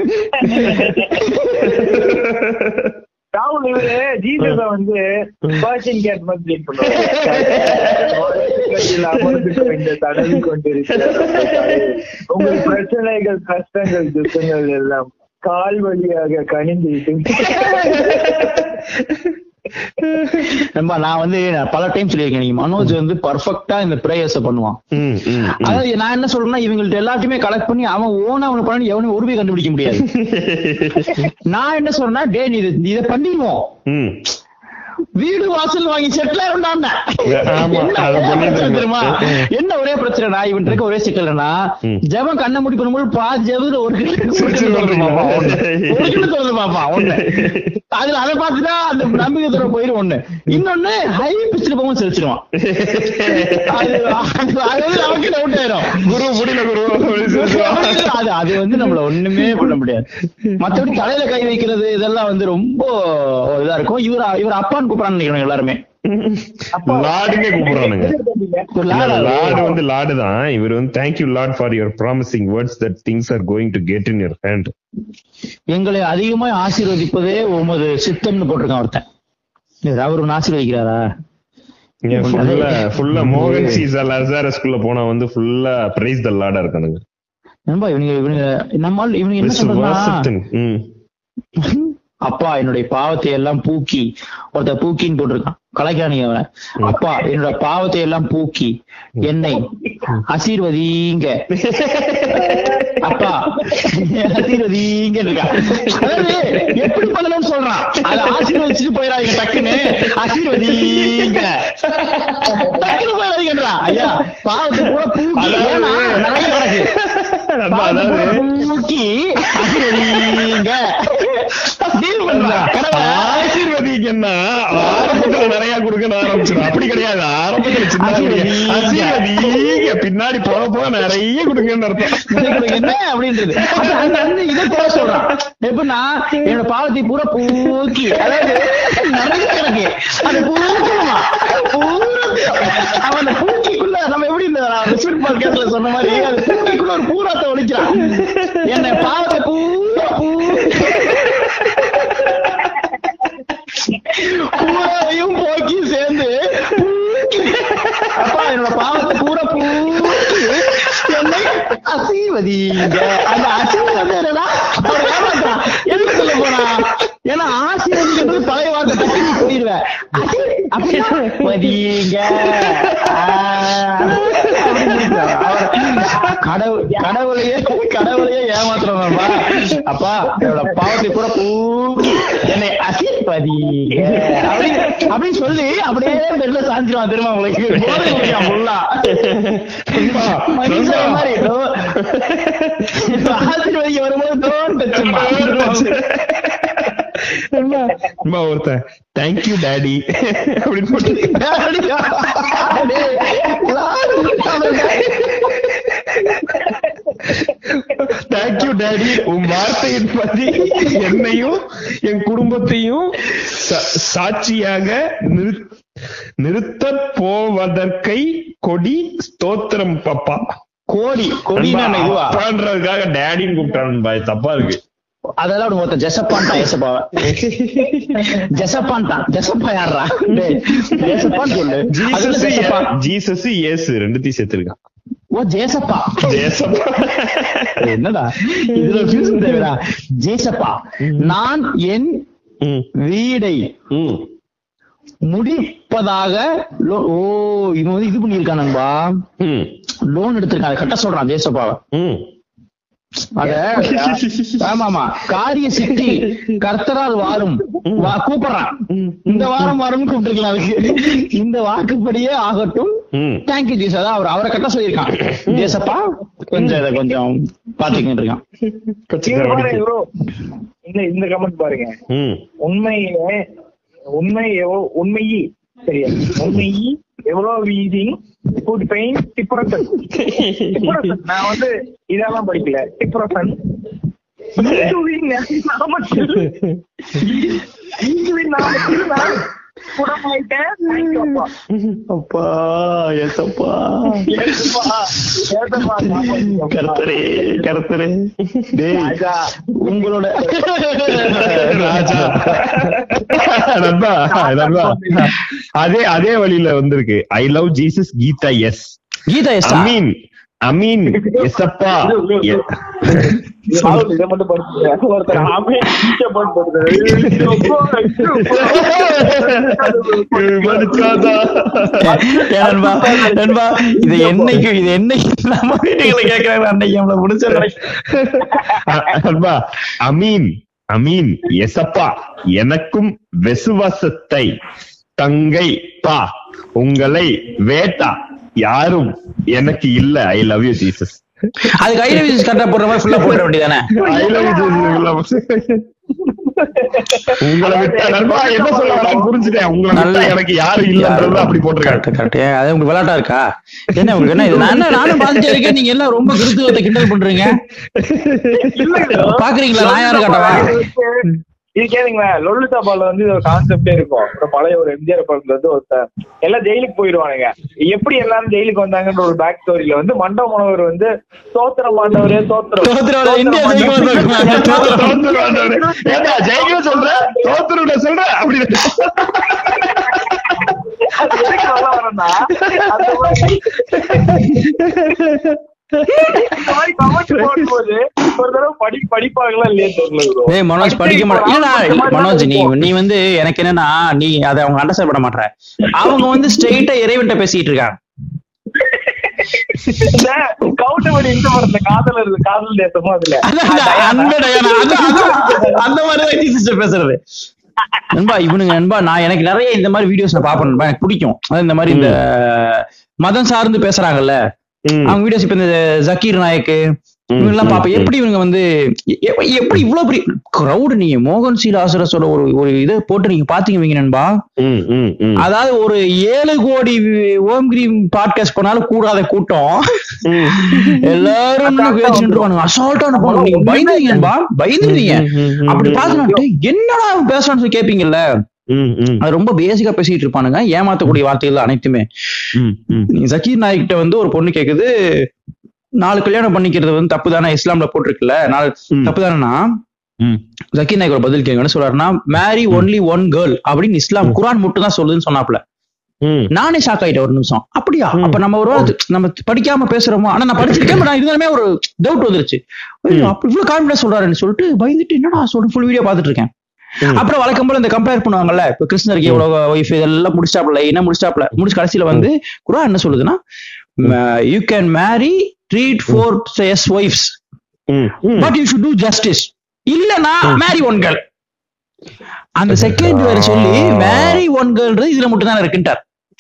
ராகுல் இவரு ஜீசஸ வந்து பர்ஷியன் கேட் மாதிரி ட்ரீட் பண்ணுவாரு கையில் அமர்ந்து கொண்டு தடவி கொண்டிருக்கிறார் உங்கள் பிரச்சனைகள் கஷ்டங்கள் துக்கங்கள் எல்லாம் கால் வழியாக கணிந்து விட்டு நம்ம நான் வந்து நான் பல டைம் சொல்லியிருக்கேன் நீங்க மனோஜ் வந்து பர்ஃபெக்ட்டா இந்த பிரேயர்ஸ் பண்ணுவான் ம், ம், ம். அதாவது நான் என்ன சொல்றேன்னா இவங்கள்ட்ட எல்லாத்தையுமே கலெக்ட் பண்ணி அவன் ஓனா அவனை பண்ணி எவனையும் ஒரு போய் கண்டுபிடிக்க முடியாது நான் என்ன சொல்றேன்னா டே நீ இது- நீ இதை பண்ணிடுவோம் ம். வீடு வாசல் வாங்கி செட்டில் ஆயிருந்தாங்க ஆமா, அதை பண்ணிருந்தாங்க. தெரியுமா என்ன ஒரே பிரச்சனைனா இவன் இருக்க ஒரே சிக்கல்னா ம். ஜெபம் கண்ணை மூடி பண்ணும்போது பாதி ஜெபத்துல ஒரு கிலோ சுவிட்ச் சொல்றது பாப்பா ஒண்ணு. வருது. ஒரு கிலோ சொல்றது பாப்பா ஒண்ணு அதுல அதை பார்த்துட்டா அந்த நம்பிக்கை தூரம் போயிரும் ஒண்ணு இன்னொன்னு ஹை பிச்சுட்டு போகும் செலுத்திடுவான் அது அது அது வந்து நமக்கு டவுட் ஆயிரும் குரு முடியல குரு அப்படின்னு சொல்லிட்டு. அது அது வந்து நம்மள ஒண்ணுமே பண்ண முடியாது மத்தபடி தலையில கை வைக்கிறது இதெல்லாம் வந்து ரொம்ப ஒரு இதா இருக்கும் இவர் இவர் அப்பான்னு கூப்பிடறான்னு நினைக்கிறோம் எல்லாருமே லார்டுன்னே கூப்பிடுறானுங்க ஒரு லாடா? லார்டு வந்து லார்டு தான் இவர் வந்து thank you lord for your promising words that things are going to get in your hand எங்களை அதிகமாய் ஆசீர்வதிப்பதே உமது சித்தம்னு போட்டிருக்கான் ஒருத்தன் இது அவர் ஒண்ணு ஆசீர்வதிக்கிறாரா ஃபுல்லா ஃபுல்லா மோகன் சீசா லசாரஸ்குள்ள போனா வந்து ஃபுல்லா பிரைஸ் த லார்டா இருக்கானுங்க நண்பா இவனுங்க இவனுங்க நம்மால் இவனுங்க என்ன சொல்றா விசுவாசத்தின் ம். அப்பா என்னுடைய பாவத்தை எல்லாம் பூக்கி ஒருத்த பூக்கின்னு போட்டிருக்கான் கலைக்கானி அவன அப்பா என்னோட பாவத்தை எல்லாம் பூக்கி என்னை ஆசீர்வதிங்க அப்பா ஆசீர்வதிங்க இருக்கா அதாவது எப்படி பண்ணணும்னு சொல்றான் அதை ஆசீர்வதிச்சுட்டு போயிடாதீங்க டக்குன்னு ஆசீர்வதிங்க டக்குன்னு போயிடாதீங்கன்றான் ஐயா பாவத்தை கூட பூக்கி ஏன்னா நிறைய கிடக்கு அதான், அதாவது பூக்கி ஆசீர்வதிங்க டீல் பண்றான் கடவுளை ஆசீர்வதிங்கன்னா ஆரம்பத்துல நிறைய கொடுக்க ஆரம்பிச்சிடும் அப்படி கிடையாது ஆரம்பத்துல சின்ன ஆசீர்வதிங்க. ஆசீர்வதிங்க பின்னாடி போக போக நிறைய கொடுங்கன்னு அர்த்தம் இதை கொடுங்க, என்ன அப்படின்றது அது அங்க வந்து இதை போல சொல்றான் எப்படின்னா என்னோட பாவத்தை பூரா பூக்கி அதாவது நிறைய கிடக்கு அது பூக்கணுமா அவன் அந்த பூக்கிக்குள்ள நம்ம எப்படி இந்த ரிசல்ட் பாட்காஸ்ட்ல சொன்ன மாதிரி அது பூக்கிக்குள்ள ஒரு பூராத்தை ஒழிக்கிறான் என்ன பாவத்தை பூரா பூ பூராவையும் போக்கி சேர்ந்து பூக்கி. அப்பா என்னோட பாவத்தை பூரா பூக்கி என்னை அசீர்வதிங்க அந்த அசீர்வாதம் என்னடா அவன் ஏமாத்துறான் எதுக்கு சொல்ல போறான் ஏன்னா ஆசீர்வதிக்கிறது பழைய வார்த்தை தட்டி நீ சொல்லிடுவேன் அசீர் அப்படின்னா வதிங்க கடவுள் கடவுளையே கடவுளையே ஏமாத்துறோம்ப்பா அப்பா என்னோட பாவத்தை கூட பூக்கி என்னை அசீர்வதிங்க அப்படின்னு அப்படின்னு சொல்லி அப்படியே பெருல சாஞ்சிருவான் திரும்ப உங்களுக்கு போதை குடிக்கான் ஃபுல்லா மனுஷன் மாதிரி ஏதோ இப்ப ஆசீர்வதிக்க வரும்போது தோன் தச்சுமா அம்மா ஒருத்தன் தேங்க்யூ டாடி அப்படின்னு போட்டு தேங்க்யூ டாடி உன் வார்த்தையின் பதி என்னையும் என் குடும்பத்தையும் சா- சாட்சியாக நிறுத்- நிறுத்தப் போவதற்கை கொடி ஸ்தோத்திரம் பப்பா கோடி கொடினா என்ன இதுவா அப்பான்றதுக்காக டேடின்னு கூப்பிட்டான் பாய் தப்பா இருக்கு அதெல்லாம் ஒரு ஒருத்தன் ஜெசப்பான் தான் ஏசப்பாவ ஜெசப்பான் தான் ஜெசப்பா யாரா டேய், ஜெசப்பான் சொல்லு அதுல ஜீசஸ் ஜெசப்பா. ஜீசஸ் இயேசு ரெண்டுத்தையும் சேர்த்திருக்கான் ஓ ஜேசப்பா ஜேசப்பா என்னடா இதுல ஃபியூசன் தேவைடா ஜேசப்பா நான் என் ம், வீடை ம். முடிப்பதாக லோ- ஓ இவன் வந்து இது பண்ணியிருக்கான் நண்பா ம், லோன் எடுத்திருக்கான் அதை கட்ட சொல்றான் ஜேசப்பாவை ம். அத ஆமாமா காரிய சித்தி கர்த்தரால் வாரும் வா- கூப்பிடுறான் இந்த வாரம் வாரம் கூப்பிட்டுருக்கலாம் அதுக்கு இந்த வாக்குப்படியே ஆகட்டும் ம். தேங்க்யூ ஜீஸ் அதான் அவர் அவரை கட்ட சொல்லியிருக்கான் ஜேசப்பா கொஞ்சம் இதை கொஞ்சம் பாத்துக்கிட்டு இருக்கான் இங்க பாருங்க bro. இந்த இந்த கமெண்ட் பாருங்க ம். உண்மையிலே உண்மை எவ்வளவு உண்மையி சரியா உண்மையி எவ்வளவு வீசிங் ஃபுட் பெயின் டிப்ரஷன் நான் வந்து இதெல்லாம் படிக்கல டிப்ரஷன் இந்துவின் நாமத்தில் இந்துவின் நாமத்தில் நான் குணமாயிட்டேன் Thank you அப்பா. அப்பா ஏசப்பா ஏத்துப்பா, ஏத்துப்பா, காப்பாத்துங்க. கர்த்தரே கர்த்தரே டேய் ராஜா, உங்களோட ராஜா நண்பா, நண்பா. அதே அதே வழியில வந்திருக்கு I love Jesus Geetha yes Geetha எஸ்டா அமீன் அமீன் எஸ்அப்பா ராகுல் இதை மட்டும் படிச்சுங்க. ஒருத்தர் ஆமே டீச்சர் போட்டு போட்டுருக்காரு. ஏ நண்பா நண்பா இது என்னைக்கு இது என்னைக்கு நம்ம வீட்டுகளை கேட்கறாங்க அன்னைக்கு நம்மள முடிச்ச நண்பா அமீன் அமீன் எசப்பா எனக்கும் விசுவாசத்தை தங்கை பா உங்களை வேட்டா யாரும் எனக்கு இல்ல ஐ லவ் யூ ஜீசஸ் அதுக்கு ஐடியா கரெக்டா போடுற மாதிரி ஃபுல்லா போட வேண்டியதானே ஐ லவ் யூ உங்களை விட்டா நண்பா என்ன சொல்ல வரேன் புரிஞ்சுட்டேன் உங்களை விட்டா நல்ல- எனக்கு யாரும் இல்லன்றது அப்படி போட்டிருக்காங்க கரெக்ட் கரெக்ட் அது உங்களுக்கு விளையாட்டா இருக்கா என்ன உங்களுக்கு என்ன இது நான் என்ன நானும் பார்த்துட்டே இருக்கேன் நீங்க எல்லாம் ரொம்ப கிறிஸ்துவத்தை கிண்டல் பண்றீங்க பாக்குறீங்களா நான் யாரு காட்டவா இது கேளுங்களேன் லொல்லுதா பால்ல வந்து இது ஒரு கான்செப்டே இருக்கும் ஒரு பழைய ஒரு எம்ஜிஆர் படத்துல வந்து ஒருத்தர் எல்லாம் ஜெயிலுக்கு போயிடுவானுங்க எப்படி எல்லாரும் ஜெயிலுக்கு வந்தாங்கன்ற ஒரு பேக் ஸ்டோரியில வந்து மண்டப மனோகர் வந்து சோத்திரம் ஆண்டவரே சோத்திரம் தோத்துறவரை இந்தியா ஜெயிக்க வந்தாங்க. தோத்துருவாண்டவரே. ஏண்டா, ஜெயிக்க சொல்ற தோத்துருட சொல்ற அப்படி அது எதுக்கு சொல்ல வரேன்னா, அந்த மாதிரி இந்த மாதிரி comment போடும்போது ஒரு தடவை படி படிப்பாங்களா இல்லையா தெரியல bro. டேய் மனோஜ் படிக்க மாட்டேன் இல்லடா இல்ல, மனோஜ் நீ நீ வந்து எனக்கு என்னன்னா நீ அதை அவங்க அண்டர்ஸ்டாண்ட் பண்ண மாட்ற அவங்க வந்து ஸ்ட்ரெயிட்டா இறைவன்ட்ட பேசிட்டு இருக்காங்க இந்த கவுண்டமணி இந்த படத்துல காதல் இருக்கு காதல் தேசமும் அதுல அதான், அதான், அந்த டயானா, அதான், அதான், அந்த மாதிரி தான் சிஸ்டர் பேசுறது நண்பா இவனுங்க நண்பா நான் எனக்கு நிறைய இந்த மாதிரி வீடியோஸ் நான் பாப்பேன் நண்பா, எனக்கு பிடிக்கும் அதாவது இந்த மாதிரி இந்த மதம் சார்ந்து பேசுறாங்கல்ல ம். அவங்க வீடியோஸ் இப்ப இந்த ஜக்கீர் நாயக்கு இவங்க எல்லாம் பாப்பேன் எப்படி இவங்க வந்து எ- எ- எப்படி இவ்வளவு பெரிய கிரௌடு நீங்க மோகன் சீலாசரஸோட ஒரு ஒரு இதை போட்டு நீங்க பாத்தீங்க வைங்க நண்பா ம், ம், ம். அதாவது ஒரு ஏழு கோடி ஓம் கிரீம் பாட்காஸ்ட் பண்ணாலும் கூடாத கூட்டம் ம். எல்லாரும் பேசிட்டு அசால்ட்டா இருப்பாங்க நீங்க பயந்துருவீங்க நண்பா பயந்துருவீங்க அப்படி பாத்துட்டு என்னடா அவன் பேசுறான்னு சொல்லி கேப்பீங்கல்ல ம், ம், அது ரொம்ப பேசிக்கா பேசிட்டு இருப்பானுங்க ஏமாத்தக்கூடிய வார்த்தைகள் அனைத்துமே ம், ம். நீ ஜக்கீர் நாயக் கிட்ட வந்து ஒரு பொண்ணு கேக்குது நாலு கல்யாணம் பண்ணிக்கிறது வந்து தப்பு தானே இஸ்லாம்ல போட்டிருக்குல்ல நாலு ம். தப்பு தானேனா ம். ஜக்கீர் நாயக் ஒரு பதில் கேட்க என்ன சொல்றாருன்னா மேரி ஒன்லி ஒன் கேர்ள் அப்படின்னு இஸ்லாம் குரான் மட்டும் தான் சொல்லுதுன்னு சொன்னாப்ல ம். நானே ஷாக் ஆயிட்டேன் ஒரு நிமிஷம் அப்படியா ம். அப்ப நம்ம ஒரு வேளை நம்ம படிக்காம பேசுறோமோ ஆனா நான் படிச்சிருக்கேன் but நான் இருந்தாலுமே ஒரு டவுட் வந்துருச்சு ஐயோ, ம். அப்ப இவ்வளவு கான்பிடன்ஸ் சொல்றாருன்னு சொல்லிட்டு பயந்துட்டு என்னடா சொல்ற ஃபுல் வீடியோ பாத்துட்டு இருக்கேன் ம். அப்புறம் வழக்கம் போல இந்த கம்பேர் பண்ணுவாங்கல்ல இப்ப கிருஷ்ணருக்கு எவ்வளவு ஒய்ஃப் இதெல்லாம் முடிச்சாப்ல என்ன முடிச்சாப்ல முடிச்சு கடைசியில வந்து குரான் என்ன சொல்லுதுன்னா you can marry three four yes wives hmm, hmm. But you should do justice இல்லனா மேரி ஒன் கேர்ள் அந்த செகண்ட் வேற சொல்லி மேரி ஒன் கேர்ள்ன்றது இதுல மட்டும் தான் இருக்குன்ட்டார்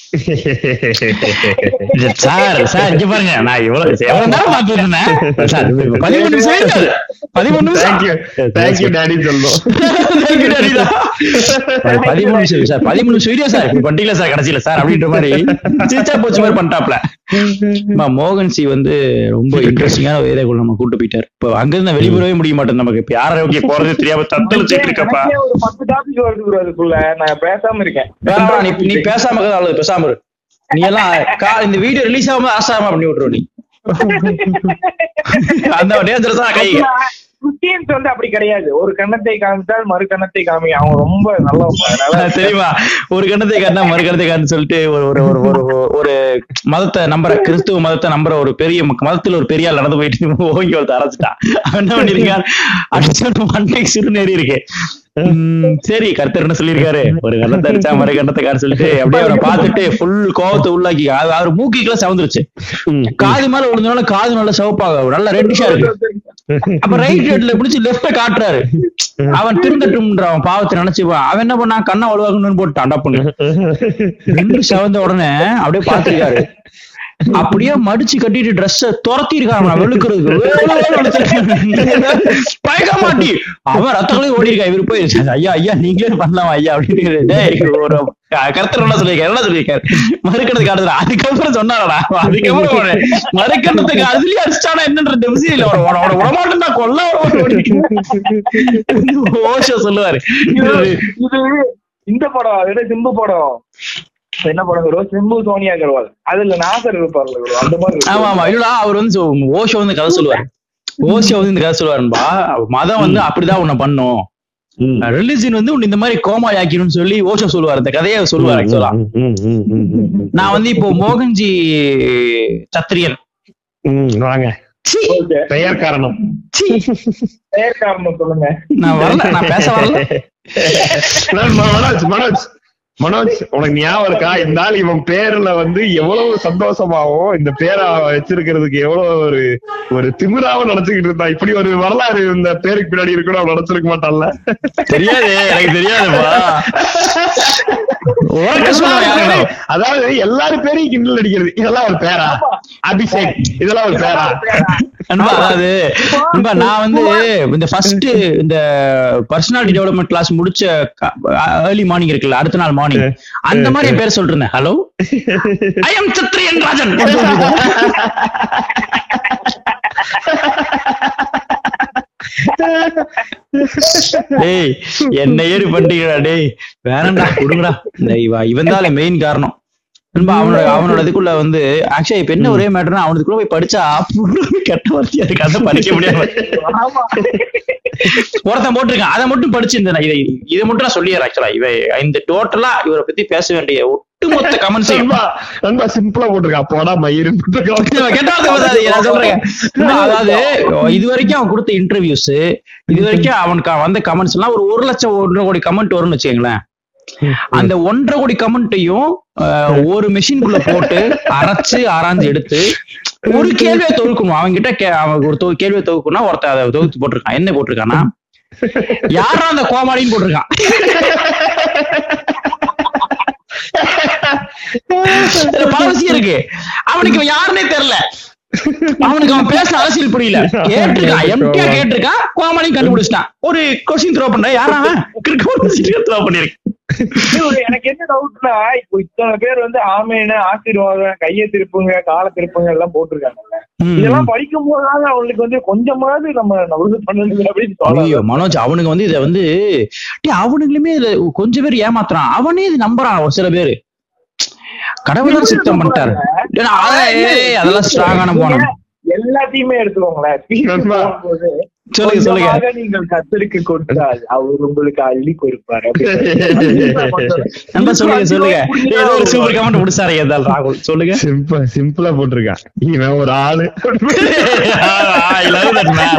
சார் சார் இங்க பாருங்க நான் இவ்வளவு எவ்வளவு நேரம் பார்த்துட்டு இருந்தேன் சார் பதிமூணு நிமிஷம் ஆயிடுச்சு. பதிமூணு நிமிஷம் Thank you. Thank you, daddy சொல்லும். Thank you, daddy தான். அது பதிமூணு நிமிஷம் சார் பதிமூணு நிமிஷம் வீடியோ சார் இப்படி பண்ணிட்டீங்களா சார் கடைசியில சார் அப்படின்ற மாதிரி சிரிச்சா போச்சு மாதிரி பண்ணிட்டாப்ல அம்மா, மோகன் சி வந்து ரொம்ப இன்ட்ரெஸ்டிங்கான ஒரு ஏரியாக்குள்ள நம்ம கூட்டு போயிட்டாரு இப்போ அங்க இருந்து வெளிய வரவே முடிய மாட்டேன் நமக்கு இப்ப யார ஓகே போறது தெரியாம தத்தளிச்சிட்டு இருக்கப்பா எனக்கே ஒரு பத்து டாபிக் வருது bro அதுக்குள்ள நான் பேசாம இருக்கேன் வேணாம், நீ நீ பேசாம இருக்கிறது நல்லது பேசாம இரு நீ எல்லாம் கா- இந்த வீடியோ ரிலீஸ் ஆகாம ஆசாம பண்ணி விட்டுரு நீ அந்த டேஞ்சரஸா கை கிறிஸ்டியன்ஸ் வந்து அப்படி கிடையாது ஒரு கண்ணத்தை காமித்தால் மறு கண்ணத்தை காமி அவங்க ரொம்ப நல்லவங்க அதனால தெரியுமா ஒரு கண்ணத்தை காட்டினா மறு கண்ணத்தை காட்டுன்னு சொல்லிட்டு ஒரு ஒரு ஒரு ஒரு ஒரு மதத்தை நம்புற கிறிஸ்துவ மதத்தை நம்புற ஒரு பெரிய மக்க- மதத்துல ஒரு பெரிய ஆள் நடந்து போயிட்டு ஓங்கி ஒருத்த அரைச்சிட்டான் அவன் என்ன பண்ணிருக்கான் அடிச்சு மண்டை சிறுநேறி இருக்கு உம், சரி கர்த்தர் என்ன சொல்லியிருக்காரு ஒரு கண்ணத்தை அடிச்சா மறு கண்ணத்தை கார சொல்லிட்டு அப்படியே அவரை பார்த்துட்டு ஃபுல் கோவத்தை உள்ளாக்கி அது அவர் மூக்கிக்கெல்லாம் செவந்துருச்சு ம். காது மேல விழுந்தனால காது நல்லா சிவப்பாக நல்லா ரெட்டிஷா இருக்கு அப்ப ரைட் ஹெட்ல பிடிச்சு லெஃப்ட காட்டுறாரு அவன் திருந்தட்டும்ன்ற அவன் பாவத்தை நினைச்சு அவன் என்ன பண்ணா கண்ணை வலுவாகணும்னு போட்டு அடப்புன்னு ரெண்டு செவந்த உடனே அப்படியே பாத்துருக்காரு அப்படியே மடிச்சு கட்டிட்டு ட்ரெஸ் துரத்தி இருக்காங்க வெளுக்கிறதுக்கு பயக்க மாட்டி அவன் ரத்தங்களே ஓடி இருக்கா இவரு போய் ஐயா ஐயா நீங்களே பண்ணலாம் ஐயா அப்படின்னு டேய், ஒரு கருத்தர் என்ன சொல்லியிருக்காரு என்ன சொல்லியிருக்காரு மறுக்கணத்துக்கு அடுத்து அதுக்கப்புறம் சொன்னாரடா அதுக்கப்புறம் ஒரு மறுக்கணத்துக்கு அதுலயே அடிச்சானா என்னன்ற டெபிசி இல்ல உடமாட்டம் தான் கொல்ல ஓஷோ சொல்லுவாரு இது இது இந்த படம் அது என்ன சிம்பு படம் என்ன படம் bro? சிம்பு சோனியா அகர்வால் அதுல நாசர் இருப்பார்ல bro, அந்த மாதிரி இருக்கு. ஆமா ஆமா இல்லடா அவர் வந்து சொ- ஓஷோ வந்து கதை சொல்லுவாரு ஓஷோ வந்து இந்த கதை சொல்லுவாருன்பா மதம் வந்து அப்படிதான் உன்னை பண்ணும் ம். ரிலிஜன் வந்து உன்னை இந்த மாதிரி கோமா ஆக்கிடும்னு சொல்லி ஓஷோ சொல்லுவாரு இந்த கதையை அவர் சொல்லுவாரு ஆக்சுவலா ம், ம், ம், ம், ம். நான் வந்து இப்போ மோகன்ஜி சத்திரியன் ம், வாங்க சீ, Okay. பெயர் காரணம் சீ, பெயர் காரணம் சொல்லுங்க நான் வரல நான் பேச வரல நான் மனோஜ் மனோஜ் மனோஜ் உனக்கு ஞாபகம் இருக்கா இந்த ஆள் இவன் பேர்ல வந்து எவ்வளவு சந்தோஷமாவும் இந்த பேரை வச்சிருக்கிறதுக்கு எவ்வளவு ஒரு ஒரு திமிராவும் நினைச்சுக்கிட்டு இருந்தா இப்படி ஒரு வரலாறு இந்த பேருக்கு பின்னாடி இருக்கணும் அவன் நினைச்சிருக்க மாட்டான்ல தெரியாது எனக்கு தெரியாதுப்பா உனக்கு சொல்லுவேன் யாருக்கும். அதாவது எல்லாரும் பேரையும் கிண்டல் அடிக்கிறது இதெல்லாம் ஒரு பேரா அபிஷேக் இதெல்லாம் ஒரு பேரா அன்பா அதாவது அன்பா நான் வந்து இந்த ஃபர்ஸ்ட் இந்த பர்சனாலிட்டி டெவலப்மெண்ட் கிளாஸ் முடிச்ச ஏர்லி மார்னிங் இருக்குல்ல அடுத்த நாள் மார்னிங் அந்த மாதிரி என் பேர் சொல்லிட்டு இருந்தேன் hello I am Sathriyan Rajan டேய் என்ன ஏறி பண்ணிட்டீங்கடா டேய் வேணாம்டா கொடுங்கடா இந்த இவ இவன் தான் மெயின் காரணம் நண்பா அவனோட அவனோட இதுக்குள்ள வந்து ஆக்சுவலா இப்ப என்ன ஒரே மேட்டர்னா அவனுக்குள்ள போய் படிச்சா full-ஆவே கெட்ட வார்த்தையா இருக்கு அதை படிக்க முடியாது ஆமா ஒருத்தன் போட்டிருக்கான் அதை மட்டும் படிச்சிருந்தேன் இதை இதை மட்டும் நான் சொல்லிடுறேன் ஆக்சுவலா இவ இந்த டோட்டலா இவரை பத்தி பேச வேண்டிய ஒட்டுமொத்த கமெண்ட்ஸ் நண்பா நண்பா சிம்பிளா போட்டிருக்கா போடா மயிரும் கெட்டாவது பத்தாது, நான் சொல்றேன் இன்னும் அதாவது இது வரைக்கும் அவன் கொடுத்த இன்டர்வியூஸ் இது வரைக்கும் அவனுக்கு வந்த கமெண்ட்ஸ் எல்லாம் ஒரு ஒரு லட்சம் ஒன்றரை கோடி கமெண்ட் வரும்னு வச்சுக்கங்களேன் அந்த ஒன்றரை கோடி கமெண்ட்டையும் ஒரு மெஷின்குள்ள போட்டு அரைச்சு ஆராய்ஞ்சு எடுத்து ஒரு கேள்வியை தொகுக்கணும் அவங்க கிட்ட கே- அவன் ஒரு தொ- கேள்வியை தொகுக்கணும்னா ஒருத்தன் அதை தொகுத்து போட்டிருக்கான் என்ன போட்டிருக்கானா யாரா அந்த கோமாளின்னு போட்டிருக்கான் இதுல பல விஷயம் இருக்கு அவனுக்கு இவன் யாருன்னே தெரியல அவனுக்கு அவன் பேச அரசியல் புரியல கேட்டிருக்கான் எம்டியா கேட்டிருக்கான் கோமாளி கண்டுபிடிச்சிட்டான் ஒரு கொஸ்டின் த்ரோ பண்ற யாரா த்ரோ பண்ணிருக்கு இது எனக்கு என்ன டவுட்னா இப்போ இத்தனை பேர் வந்து ஆமேன்னு ஆசீர்வாதம் கையை திருப்புங்க காலை திருப்புங்க எல்லாம் போட்டிருக்காங்க இதெல்லாம் படிக்கும் போதுதான் அவங்களுக்கு வந்து கொஞ்சமாவது நம்ம நல்லது பண்ணணும் அப்படின்னு ஐயோ சொல்லலாம் மனோஜ் அவனுங்க வந்து இத வந்து டேய் அவனுங்களுமே இதுல கொஞ்சம் பேர் ஏமாத்துறான் அவனே இது நம்புறான் ஒரு சில பேரு கடவுள் தான் சித்தம் பண்ணிட்டாரு டேய், நான் அத- ஏய், அதெல்லாம் ஸ்ட்ராங்கான போனோம் எல்லாத்தையுமே எடுத்துக்கோங்களேன் speech நண்பா. போகும்போது சொல்லுங்க சொல்லுங்க கொஞ்சமாக நீங்கள் கத்தருக்கு கொடுத்தால் அவர் உங்களுக்கு அள்ளி கொடுப்பார் நண்பா சொல்லுங்க சொல்லுங்க டேய், ஏதோ ஒரு சூப்பர் கமெண்ட் முடிச்சாரு ஏதால் ராகுல் சொல்லுங்க சிம்பிள் சிம்பிளா போட்டிருக்கான் இவன் ஒரு ஆளு I love that man.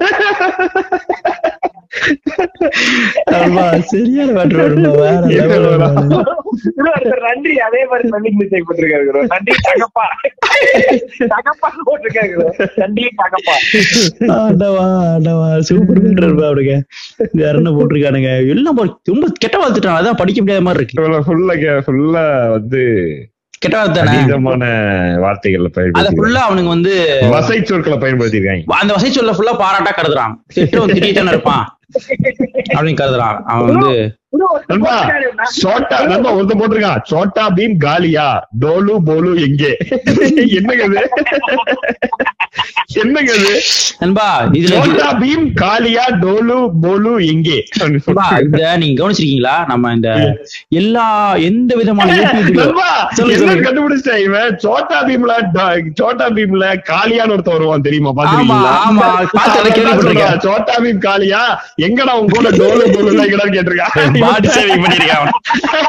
ஆமா, சரியான matter வருமா? வேற level இவன் ஒரு வருமா? இன்னொருத்தர் நன்றி அதே மாதிரி ஸ்பெல்லிங் மிஸ்டேக் போட்டிருக்காரு bro. நன்றி தகப்பா தகப்பா போட்டிருக்காரு bro. நன்றி தகப்பா ஆண்டவா, ஆண்டவா, super matter இருப்பா அவனுங்க. வேற என்ன போட்டிருக்கானுங்க எல்லாம் போ- ரொம்ப கெட்ட வாழ்த்துட்டான் அதான் படிக்க முடியாத மாதிரி இருக்கு ஃபுல்லா ஃபுல்லா வந்து கெட்ட வாழ்த்தானே அதீதமான வார்த்தைகள்ல அத பயன்படுத்தி ஃபுல்லா அவனுங்க வந்து வசை சொற்களை பயன்படுத்திருக்காங்க அந்த வசை சொல்ல ஃபுல்லா பாராட்டா கருதுறான் திட்டம் திட்டிட்டு இருப்பான் அப்படின்னு கருதுறான் அவன் வந்து bro, ஒருத்தர் நண்பா போட்டிருக்காரு, சோட்டா நண்பா ஒருத்தன் போட்டிருக்கான் சோட்டா பீம் காலியா டோலு போலு எங்கே என்னங்க இது என்னங்க இது நண்பா இதுல சோட்டா பீம் காலியா டோலு போலு எங்கே நண்பா, இந்த நீங்க கவனிச்சிருக்கீங்களா நம்ம இந்த எல்லா எந்த விதமான யூடியூப் video- நண்பா, சொல்லுங்க, என்ன சொல்லுங்க. கண்டுபிடிச்சிட்டேன் இவன் சோட்டா பீம்ல ட- சோட்டா பீம்ல காலியான்னு ஒருத்தன் வருவான் தெரியுமா பாத்துருக்கீங்களா ஆமா, பார்த்து அதை கேள்விப்பட்டிருக்கேன். அவன் சோட்டா பீம் காலியா எங்கடா உன் கூட டோலு போலு எங்கடா கேட்டிருக்கான் பாடி சேவிங் பண்ணிருக்கான் அவன்.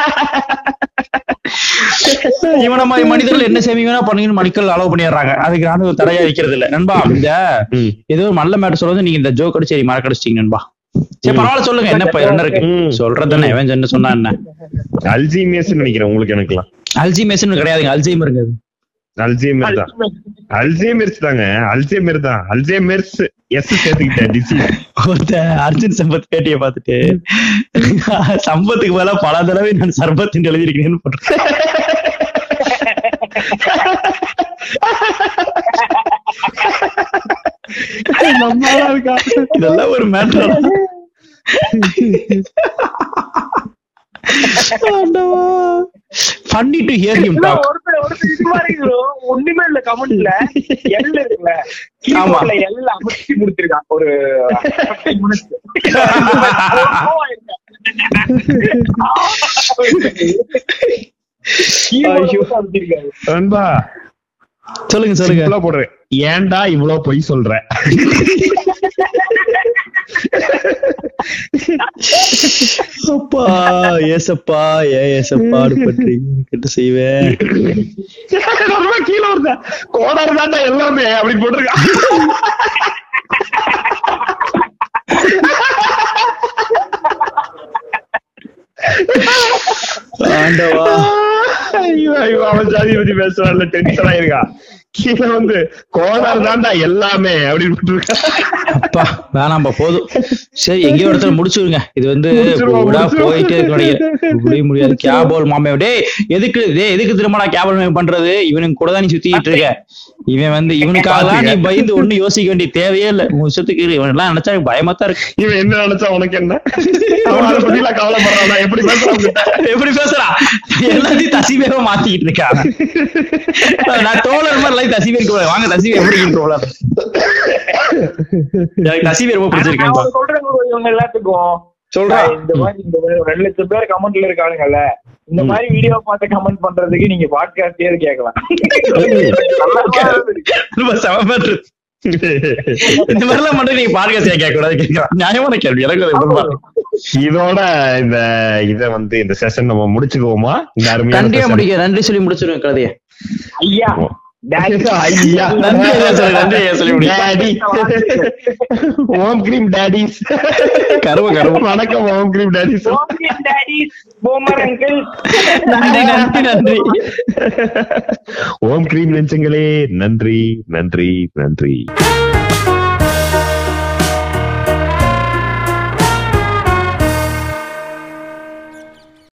இவன மாதிரி மனிதர்கள் என்ன சேவிங் வேணா பண்ணுங்கன்னு மணிக்கள் அலோவ் பண்ணிடுறாங்க அதுக்கு ராணுவ தடையா வைக்கிறது இல்ல நண்பா இந்த ம். ஏதோ ஒரு நல்ல மேட்டர் சொல்றது நீங்க இந்த ஜோக் அடிச்சு மறக்கடிச்சிட்டீங்க நண்பா சரி பரவாயில்ல சொல்லுங்க என்ன இப்ப என்ன இருக்கு ம். சொல்றதுன்னு எவன் என்ன சொன்னா என்ன அல்ஜிமியஸ் நினைக்கிறேன் உங்களுக்கு எனக்குலாம் அல்ஜிமேசன் கிடையாதுங்க அல்ஜைமருங்க அது அல்ஜிமர் தான் அல்ஜிமர்ஸ் தாங்க அல்ஜிமர் தான் அல்ஜிமர்ஸ் எஸ் சேர்த்துக்கிட்டேன் டிசீஸ் ஒருத்த அர்ஜுன் சம்பத் பேட்டியை பார்த்துட்டு சம்பத்துக்கு மேல பல தடவை நான் சர்பத்தின் எழுதியிருக்கேன்னு போட்டிருக்கேன் இதெல்லாம் ஒரு matter funny to hear him talk ஒருத்தர் ஒருத்தர் இது மாதிரி bro, ஒண்ணுமே இல்ல கமெண்ட்ல எல் இருக்குல்ல ஆமா. கீபோர்ட்ல எல் அமுத்தி முடிச்சிருக்கான் ஒரு 15 minutes. Keyboard மட்டும் அமுத்திருக்காரு. நண்பா சொல்லுங்க சொல்லுங்க சிம்பிளா போடுறேன் ஏன்டா இவ்வளவு பொய் சொல்ற அப்பா ஏசப்பா ஏ ஏசப்பாடு பற்றி கிட்ட செய்வேன் ரொம்ப கீழே வருதா கோடாரு தாண்டா எல்லாமே அப்படி போட்டிருக்கான் ஆண்டவா ஐயோ ஐயோ அவன் ஜாதியை பத்தி பேசுறான்ல டென்ஷன் ஆயிருக்கா கீழே வந்து கோடாரு தாண்டா எல்லாமே அப்படின்னு போட்டிருக்கான் அப்பா வேணாம்பா போதும் சரி எங்கேயோ இடத்துல முடிச்சுருங்க இது வந்து முடிச்சிருவோம், விடா முடிச்சிருவோம். போயிட்டே இருக்க நினைக்கிறேன் முடிய முடியாது கேபோல் மாமே டேய் எதுக்கு டேய் எதுக்கு திரும்படா கேபோல் மாமே பண்றது இவனுக்கு கூட தான் நீ சுத்திட்டு இருக்க இவன் வந்து இவனுக்காக தான் நீ பயந்து ஒண்ணு யோசிக்க வேண்டிய தேவையே இல்ல உன் விஷயத்துக்கு இவன் எல்லாம் நினைச்சா எனக்கு பயமா தான் இருக்கு இவன் என்ன நினைச்சா உனக்கு என்ன அவன் அதை பத்தி எல்லாம் கவலைப்படுறான் நான் எப்படி பேசுறான் உன்கிட்ட? எப்படி பேசுறா எல்லாத்தையும் தசிவேவா மாத்திக்கிட்டு இருக்கான் நான் தோழர் மாதிரி எல்லாம் தசிவே இருக்க வாங்க தசிவே எப்படி தோழர் எனக்கு தசிவே ரொம்ப பிடிச்சிருக்கேன் நான் சொல்றேன் bro, இவங்க எல்லாத்துக்கும் சொல்றா. இந்த மாதிரி இந்த மாதிரி ஒரு ரெண்டு லட்சம் பேர் கமெண்ட்ல இருக்கானுங்கல்ல இந்த மாதிரி வீடியோ பார்த்து கமெண்ட் பண்றதுக்கு நீங்க பாட்காஸ்டே கேட்கலாம் ரொம்ப செம இருக்கு. இந்த மாதிரிலாம் மட்டும் நீங்க பாட்காஸ்ட் கேட்க கூடாது கேட்கலாம் நியாயமான கேள்வி எனக்கு அது ரொம்ப இதோட இந்த இத வந்து இந்த செஷன் நம்ம முடிச்சுக்குவோமா இந்த அருமையான கண்டிப்பா session. முடிக்க நன்றி சொல்லி முடிச்சிருவேன் கதைய ஐயா daddy. ஐயா. நன்றி ஐயா சொல்லி நன்றி ஐயா சொல்லி முடி Daddy. ஓம் கிரீம் டாடிஸ் கருவ கருவ வணக்கம் ஓம் கிரீம் daddies Mommy and daddies, boomer uncles. நன்றி நன்றி நன்றி ஓம் கிரீம் நெஞ்சங்களே நன்றி நன்றி நன்றி